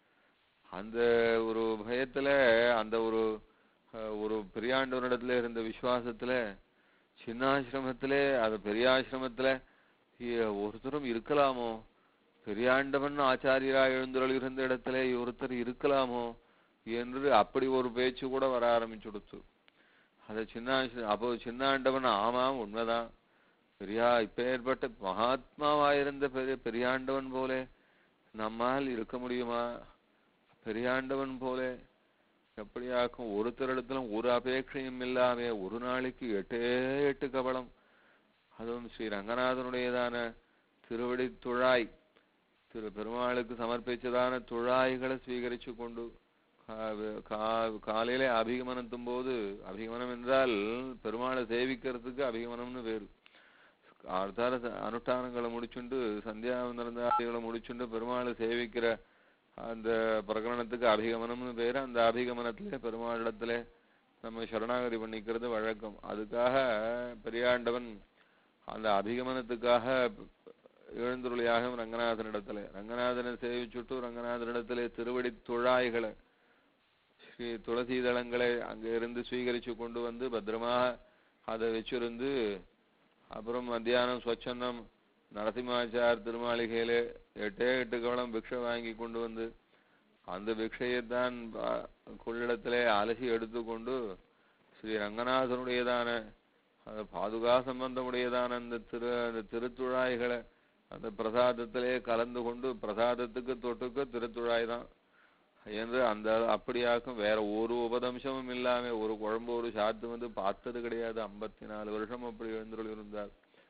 அந்த ஒரு பயத்துல அந்த ஒரு அஹ், ஒரு பெரியாண்டவனிடத்துல இருந்த விசுவாசத்துல சின்னாசிரமத்திலே அது பெரியாசிரமத்துல இ- ஒருத்தரும் இருக்கலாமோ பெரியாண்டவன் ஆச்சாரியராக எழுந்துள்ள இருந்த இடத்துல ஒருத்தர் இருக்கலாமோ என்று அப்படி ஒரு பேச்சு கூட வர ஆரம்பிச்சுடுத்து அது சின்ன அப்போ சின்னாண்டவன் ஆமாம் உண்மைதான் பெரியா இப்பேற்பட்ட மகாத்மாவாயிருந்த பெரிய பெரியாண்டவன் போலே நம்மால் இருக்க முடியுமா பெரியாண்டவன் போலே எப்படியாக்கும் ஒருத்தரிடத்திலும் ஒரு அபேட்சையும் இல்லாம ஒரு நாளைக்கு எட்டே எட்டு கபலம் அதுவும் ஸ்ரீ ரங்கநாதனுடையதான திருவடி துழாய் திரு பெருமாளுக்கு சமர்ப்பிச்சதான துழாய்களை ஸ்வீகரிச்சு கொண்டு கா- கா- காலையிலே அபிகமனத்தும் போது அபிகமனம் என்றால் பெருமாளை சேவிக்கிறதுக்கு அபிகமனம்னு பேரு ஆர்த்தார ச- அனுஷ்டானங்களை முடிச்சுண்டு சந்தியாவந்தனதாதிகளை முடிச்சுண்டு பெருமாளை சேவிக்கிற அந்த பிரகரணத்துக்கு அபிகமனம்னு பேரு அந்த அபிகமனத்திலே பெருமாளிடத்திலே நம்ம சரணாகதி பண்ணிக்கிறது வழக்கம் அதுக்காக பெரியாண்டவன் அந்த அபிகமனத்துக்காக எழுந்துருளியாக ரங்கநாதனிடத்திலே ரங்கநாதனை சேவிச்சுட்டு ரங்கநாதனிடத்திலே திருவடி துழாய்களை ஸ்ரீ துளசி தளங்களை அங்க இருந்து ஸ்வீகரிச்சு கொண்டு வந்து பத்திரமாக அதை வச்சிருந்து அப்புறம் மத்தியானம் ஸ்வச்சன்னம் நரசிம்மாச்சார் திருமாளிகையிலே எட்டே எட்டு கவலம் பிக்ஷை வாங்கி கொண்டு வந்து அந்த பிக்ஷையைத்தான் பா- கொள்ளிடத்திலே அலசி எடுத்துக்கொண்டு ஸ்ரீ ரங்கநாதனுடையதான அந்த பாதுகா சம்பந்தமுடையதான அந்த திரு அந்த திருத்துழாய்களை அந்த பிரசாதத்திலே கலந்து கொண்டு பிரசாதத்துக்கு தொட்டுக்க திருத்துழாய் தான் என்று அந்த அப்படியாக்கும் வேற ஒரு உபதம்சமும் இல்லாம ஒரு குழம்பு ஒரு சாத்து வந்து பார்த்தது கிடையாது ஐம்பத்தி நாலு வருஷம் அப்படி எழுந்துள்ள இருந்தார்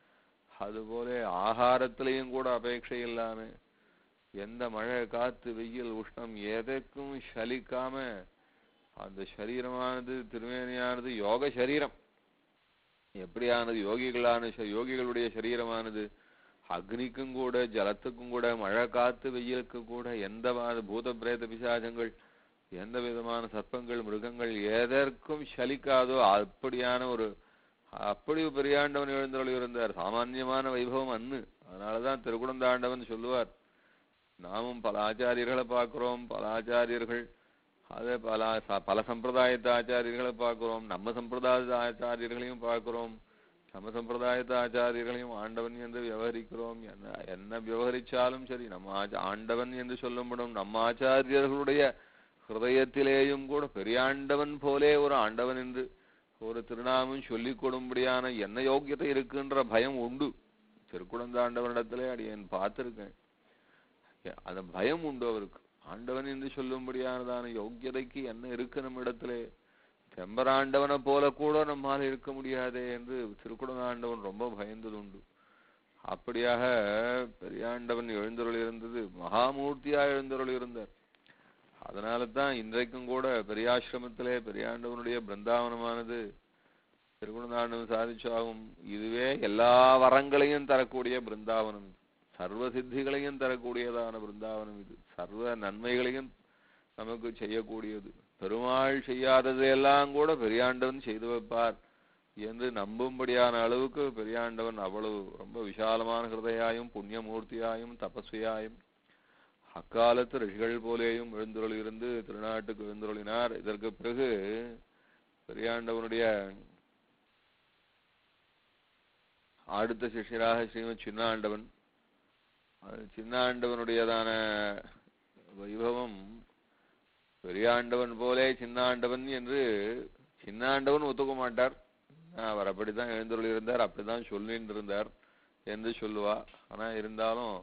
அதுபோல ஆகாரத்திலையும் கூட அபேட்சை இல்லாம எந்த மழை காத்து வெயில் உஷ்ணம் எதற்கும் சலிக்காம அந்த சரீரமானது திருமேனியானது யோக சரீரம் எப்படியானது யோகிகளான ச- யோகிகளுடைய சரீரமானது அக்னிக்கும் கூட ஜலத்துக்கும் கூட மழை காத்து வெயிலுக்கு கூட எந்த மா- பூத பிரேத பிசாசங்கள் எந்த விதமான சர்ப்பங்கள் மிருகங்கள் எதற்கும் சலிக்காதோ அப்படியான ஒரு அப்படி பெரியாண்டவன் எழுந்தருளி இருந்தார் சாமான்யமான வைபவம் அன்னு அதனாலதான் திருக்குடந்தாண்டவன் சொல்லுவார் நாமும் பல ஆச்சாரியர்களை பார்க்கிறோம் பல ஆச்சாரியர்கள் அதே பல ச- பல சம்பிரதாயத்து ஆச்சாரியர்களை பார்க்கிறோம் நம்ம சம்பிரதாய ஆச்சாரியர்களையும் பார்க்கிறோம் நம்ம சம்பிரதாயத்து ஆச்சாரியர்களையும் ஆண்டவன் என்று விவகரிக்கிறோம் என்ன என்ன விவகரிச்சாலும் சரி நம்ம ஆச்ச- ஆண்டவன் என்று சொல்லப்படும் நம்ம ஆச்சாரியர்களுடைய ஹிருதயத்திலேயும் கூட பெரியாண்டவன் போலே ஒரு ஆண்டவன் என்று ஒரு திருநாமம் சொல்லிக் கொடும்படியான என்ன யோக்கியத்தை இருக்குன்ற பயம் உண்டு திருக்குடந்தாண்டவனிடத்திலே அடியேன் பார்த்திருக்கேன் எ- அந்த பயம் உண்டு அவருக்கு ஆண்டவன் என்று சொல்லும்படியானதான யோக்கியதைக்கு என்ன இருக்கு நம்ம இடத்திலே செம்பராண்டவனை போல கூட நம்மால் இருக்க முடியாதே என்று திருக்குடனாண்டவன் ரொம்ப பயந்தது உண்டு அப்படியாக பெரியாண்டவன் எழுந்தருள் இருந்தது மகாமூர்த்தியா எழுந்தருள் இருந்தார் அதனால தான் இன்றைக்கும் கூட பெரியாசிரமத்திலே பெரியாண்டவனுடைய பிருந்தாவனமானது திருகுணதாண்டவன் சாதிச்சாகும் இதுவே எல்லா வரங்களையும் தரக்கூடிய பிருந்தாவனம் இது சர்வ சித்திகளையும் தரக்கூடியதான பிருந்தாவனம் இது சர்வ நன்மைகளையும் நமக்கு செய்யக்கூடியது பெருமாள் செய்யாததையெல்லாம் கூட பெரியாண்டவன் செய்து வைப்பார் என்று நம்பும்படியான அளவுக்கு பெரியாண்டவன் அவ்வளவு ரொம்ப விசாலமான ஹிருதயாயும் புண்ணியமூர்த்தியாயும் தபஸ்வியாயும் அக்காலத்து ரிஷிகள் போலேயும் எழுந்துருள் இருந்து திருநாட்டுக்கு எழுந்துருளினார் இதற்கு பிறகு பெரியாண்டவனுடைய அடுத்த சிஷ்யராக ஸ்ரீமத் சின்னாண்டவன் அது சின்னாண்டவனுடையதான வைபவம் பெரியாண்டவன் போலே சின்னாண்டவன் என்று சின்னாண்டவன் ஒத்துக்க மாட்டார் அவர் அப்படித்தான் எழுந்துள்ள இருந்தார் அப்படித்தான் சொல்லிட்டு இருந்தார் என்று சொல்லுவா ஆனா இருந்தாலும்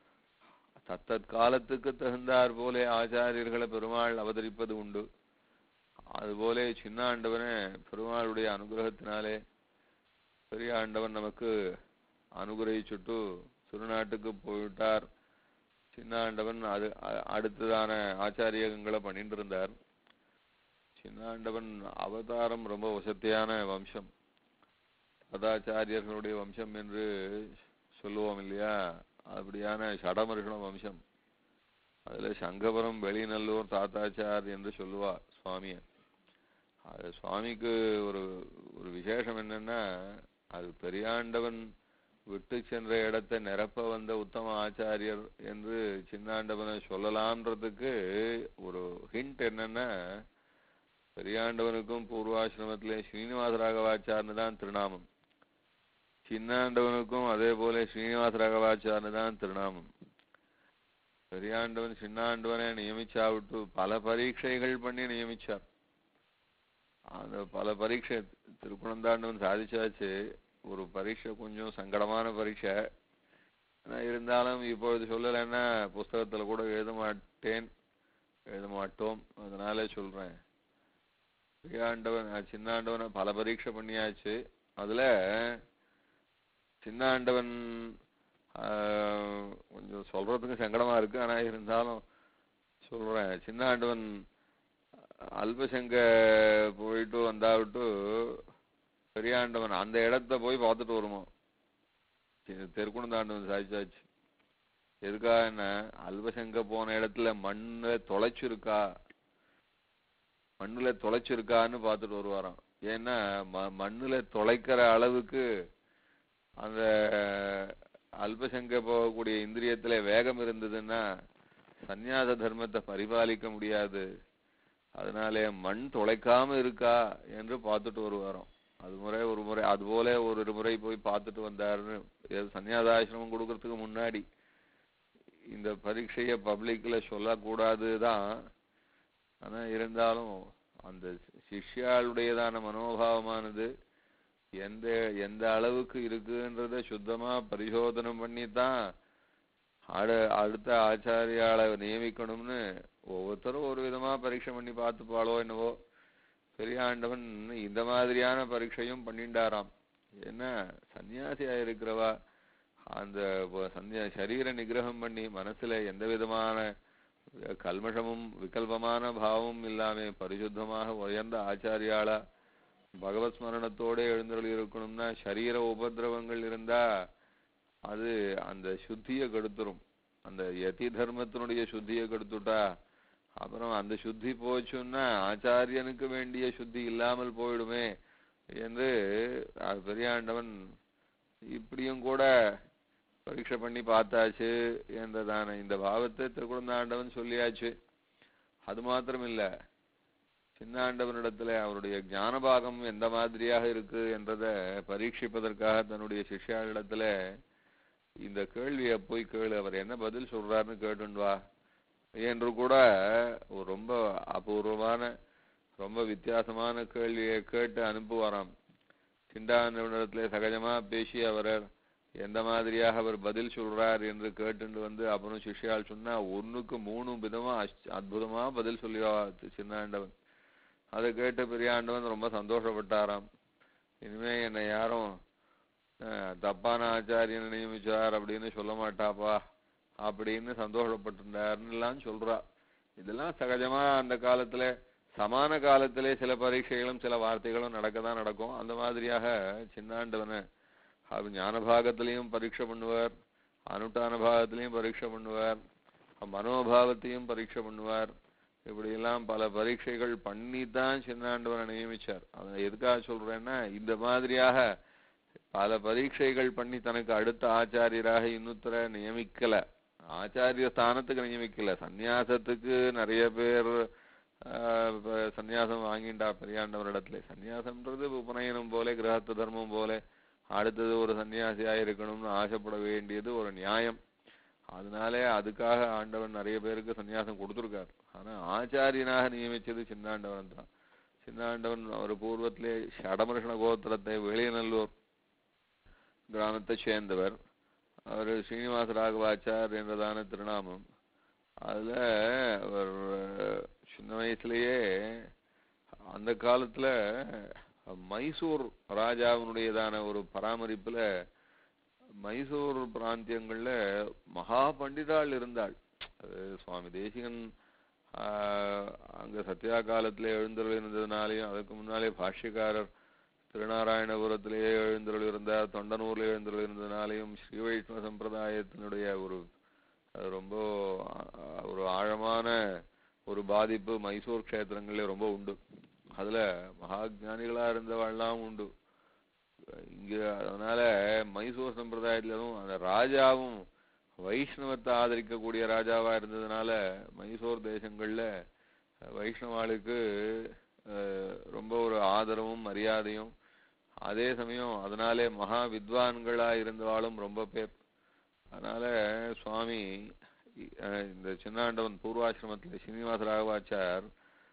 தத்தத் காலத்துக்கு தகுந்தாற் போலே ஆச்சாரியர்களை பெருமாள் அவதரிப்பது உண்டு அதுபோலே சின்னாண்டவனே பெருமாளுடைய அனுகிரகத்தினாலே பெரிய ஆண்டவன் நமக்கு அனுகிரகிச்சுட்டு திருநாட்டுக்கு போய்விட்டார் சின்ன ஆண்டவன் அது அ- அடுத்ததான ஆச்சாரியங்களை பண்ணிட்டு இருந்தார் சின்ன ஆண்டவன் அவதாரம் ரொம்ப வசத்தியான வம்சம் பதாச்சாரியர்களுடைய வம்சம் என்று சொல்லுவோம் இல்லையா அப்படியான சடமருஷண வம்சம் அதுல சங்கபுரம் வெளிநல்லூர் தாத்தாச்சார் என்று சொல்லுவா சுவாமிய அது சுவாமிக்கு ஒரு ஒரு விசேஷம் என்னன்னா அது பெரியாண்டவன் விட்டு சென்ற இடத்தை நிரப்ப வந்த உத்தம ஆச்சாரியர் என்று சின்னாண்டவனை சொல்லலாம்ன்றதுக்கு ஒரு ஹிண்ட் என்னன்னா பெரியாண்டவனுக்கும் பூர்வாசிரமத்திலே ஸ்ரீனிவாச ராகவாச்சார்னு தான் திருநாமம் சின்னாண்டவனுக்கும் அதே போல ஸ்ரீனிவாச ராகவாச்சார்னு தான் திருநாமம் பெரியாண்டவன் சின்னாண்டவனை நியமிச்சா விட்டு பல பரீட்சைகள் பண்ணி நியமிச்சார் அந்த பல பரீட்சை திருக்குணந்தாண்டவன் சாதிச்சாச்சு ஒரு பரீட்சை கொஞ்சம் சங்கடமான பரீட்சை ஆனா இருந்தாலும் இப்பொழுது சொல்லலைன்னா புஸ்தகத்துல கூட எழுத மாட்டேன் எழுத மாட்டோம் அதனால சொல்றேன் பெரியாண்டவன் அஹ், சின்னாண்டவனை பல பரீட்சை பண்ணியாச்சு அதுல சின்னாண்டவன் ஆஹ், கொஞ்சம் சொல்றதுக்கு சங்கடமா இருக்கு ஆனா இருந்தாலும் சொல்றேன் சின்னாண்டவன் அல்பசங்க போயிட்டு வந்தாவிட்டு பெரியாண்டவன் அந்த இடத்த போய் பார்த்துட்டு வருமோ தெருக்குணந்தாண்டவன் சாய்ச்சாச்சு எதுக்காக அல்பசங்க போன இடத்துல மண்ணுல தொலைச்சிருக்கா மண்ணுல தொலைச்சிருக்கான்னு பார்த்துட்டு வருவாராம் ஏன்னா ம- மண்ணுல தொலைக்கிற அளவுக்கு அந்த அல்பசங்க போகக்கூடிய இந்திரியத்துல வேகம் இருந்ததுன்னா சந்நியாச தர்மத்தை பரிபாலிக்க முடியாது அதனாலே மண் தொலைக்காம இருக்கா என்று பார்த்துட்டு வருவாராம் அது முறை ஒரு முறை அது போல ஒரு முறை போய் பார்த்துட்டு வந்தாருன்னு ஏதோ சன்னியாசாசிரமம் கொடுக்கறதுக்கு முன்னாடி இந்த பரீட்சைய பப்ளிக்ல சொல்லக்கூடாது தான் ஆனா இருந்தாலும் அந்த சிஷ்யாளுடையதான மனோபாவமானது எந்த எந்த அளவுக்கு இருக்குன்றத சுத்தமா பரிசோதனை பண்ணி தான் அட அடுத்த ஆச்சாரியாளை நியமிக்கணும்னு ஒவ்வொருத்தரும் ஒரு விதமா பரீட்சை பண்ணி பார்த்துப்பாளோ என்னவோ பெரியாண்டவன் இந்த மாதிரியான பரீட்சையும் பண்ணிண்டாராம் என்ன சன்னியாசியா இருக்கிறவா அந்த வ- சன்னியா சரீர நிகிரகம் பண்ணி மனசுல எந்த விதமான கல்மஷமும் விகல்பமான பாவமும் இல்லாம பரிசுத்தமாக உயர்ந்த ஆச்சாரியாளா பகவத் ஸ்மரணத்தோட எழுந்தருளி இருக்கணும்னா சரீர உபதிரவங்கள் இருந்தா அது அந்த சுத்தியை கெடுத்துரும் அந்த யதி தர்மத்தினுடைய சுத்தியை கெடுத்துட்டா அப்புறம் அந்த சுத்தி போச்சுன்னா ஆச்சாரியனுக்கு வேண்டிய சுத்தி இல்லாமல் போயிடுமே என்று அஹ், பெரியாண்டவன் இப்படியும் கூட பரீட்சை பண்ணி பார்த்தாச்சு என்றதான இந்த பாவத்தை திருக்குழந்தாண்டவன் சொல்லியாச்சு அது மாத்திரம் இல்ல சின்னாண்டவனிடத்துல அவருடைய ஞானபாகம் எந்த மாதிரியாக இருக்கு என்றத பரீட்சிப்பதற்காக தன்னுடைய சிஷ்யாளிடத்துல இந்த கேள்வியை போய் கேளு அவர் என்ன பதில் சொல்றாருன்னு கேட்டுண்டு வா என்று கூட ஒரு ரொம்ப அபூர்வமான ரொம்ப வித்தியாசமான கேள்வியை கேட்டு அனுப்புவாராம் சிண்டாண்டவனிடத்துல சகஜமா பேசி அவரை எந்த மாதிரியாக அவர் பதில் சொல்றார் என்று கேட்டுண்டு வந்து அப்புறம் சிஷ்யால் சொன்னா ஒண்ணுக்கு மூணு விதமா அச்- அற்புதமா பதில் சொல்லுவா சின்னாண்டவன் அதை கேட்டு பெரியாண்டவன் ரொம்ப சந்தோஷப்பட்டாராம் இனிமே என்னை யாரும் அஹ், தப்பான ஆச்சாரியனை நியமிச்சார் அப்படின்னு சொல்ல மாட்டாப்பா அப்படின்னு சந்தோஷப்பட்டிருந்தாருன்னு எல்லாம் சொல்றா இதெல்லாம் சகஜமா அந்த காலத்துல சமான காலத்திலே சில பரீட்சைகளும் சில வார்த்தைகளும் நடக்கதான் நடக்கும் அந்த மாதிரியாக சின்னாண்டவனை அவர் ஞான பாகத்திலையும் பரீட்சை பண்ணுவார் அனுட்டான பாகத்திலையும் பரீட்சை பண்ணுவார் மனோபாவத்தையும் பரீட்சை பண்ணுவார் இப்படி எல்லாம் பல பரீட்சைகள் பண்ணி தான் சின்னாண்டவனை நியமிச்சார் அதை எதுக்காக சொல்றேன்னா இந்த மாதிரியாக பல பரீட்சைகள் பண்ணி தனக்கு அடுத்த ஆச்சாரியராக இன்னொருத்தரை நியமிக்கல ஆச்சாரிய ஸ்தானத்துக்கு நியமிக்கல சந்நியாசத்துக்கு நிறைய பேர் ஆஹ், இப்ப சந்நியாசம் வாங்கிண்டா பெரியாண்டவரிடத்துல சந்நியாசம்ன்றது உபநயனம் போல கிரகத்த தர்மம் போல அடுத்தது ஒரு சன்னியாசியா இருக்கணும்னு ஆசைப்பட வேண்டியது ஒரு நியாயம் அதனாலே அதுக்காக ஆண்டவன் நிறைய பேருக்கு சன்னியாசம் கொடுத்துருக்கார் ஆனா ஆச்சாரியனாக நியமிச்சது சின்னாண்டவன் தான் சின்னாண்டவன் ஒரு பூர்வத்திலே ஷடமருஷண கோத்திரத்தை வெளியநல்லூர் கிராமத்தை சேர்ந்தவர் அவர் ஸ்ரீனிவாச ராகவாச்சார் என்றதான திருநாமம் அதுல அவர் சின்ன வயசுலயே அந்த காலத்துல மைசூர் ராஜாவினுடையதான ஒரு பராமரிப்புல மைசூர் பிராந்தியங்கள்ல மகா பண்டிதாள் இருந்தாள் அது சுவாமி தேசிகன் ஆஹ், அங்க சத்யா காலத்திலே எழுந்தருள் இருந்ததுனாலையும் அதுக்கு முன்னாலே பாஷ்யக்காரர் திருநாராயணபுரத்திலேயே எழுந்தருள் இருந்தார் தொண்டனூர்ல எழுந்தருள் இருந்ததுனாலையும் ஸ்ரீ வைஷ்ணவ சம்பிரதாயத்தினுடைய ஒரு அது ரொம்ப ஆஹ், ஒரு ஆழமான ஒரு பாதிப்பு மைசூர் க்ஷேத்திரங்கள்ல ரொம்ப உண்டு அதுல மகா ஞானிகளா இருந்தவாள்லாம் உண்டு இங்க அதனால மைசூர் சம்பிரதாயத்திலும் அந்த ராஜாவும் வைஷ்ணவத்தை ஆதரிக்கக்கூடிய ராஜாவா இருந்ததுனால மைசூர் தேசங்கள்ல வைஷ்ணவாளுக்கு அஹ், ரொம்ப ஒரு ஆதரவும் மரியாதையும் அதே சமயம் அதனாலே மகா வித்வான்களா இருந்தவாளும் ரொம்ப பேர் அதனால சுவாமி இ- அஹ், இந்த சின்னாண்டவன் பூர்வாசிரமத்துல ஸ்ரீனிவாச ராகவாச்சார்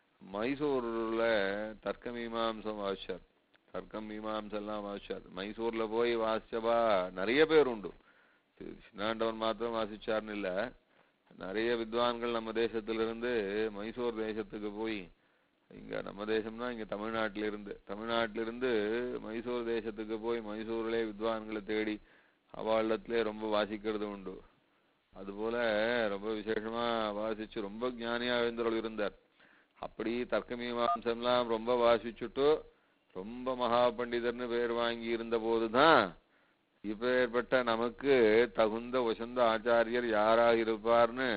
மைசூர்ல தர்க்க மீமாம்சம் வாசிச்சார் தர்க்கம் மீமாம்சம் எல்லாம் வாசிச்சார் மைசூர்ல போய் வாசிச்சவா நிறைய பேர் உண்டு தி- சின்னாண்டவன் மாத்திரம் வாசிச்சார்னு இல்ல நிறைய வித்வான்கள் நம்ம தேசத்திலிருந்து மைசூர் தேசத்துக்கு போய் இங்க நம்ம தேசம்னா இங்க தமிழ்நாட்டில இருந்து தமிழ்நாட்டில இருந்து மைசூர் தேசத்துக்கு போய் மைசூர்லயே வித்வான்களை தேடி அவாளத்திலே ரொம்ப வாசிக்கிறது உண்டு அதுபோல ரொம்ப விசேஷமா வாசிச்சு ரொம்ப ஞானியா எழுந்தருள் இருந்தார் அப்படி தர்க்க மீமாம்சம்லாம் ரொம்ப வாசிச்சுட்டு ரொம்ப மகா பண்டிதர்னு பேர் வாங்கி இருந்த போதுதான் இப்பேற்பட்ட நமக்கு தகுந்த வசந்த ஆச்சாரியர் யாராக இருப்பார்னு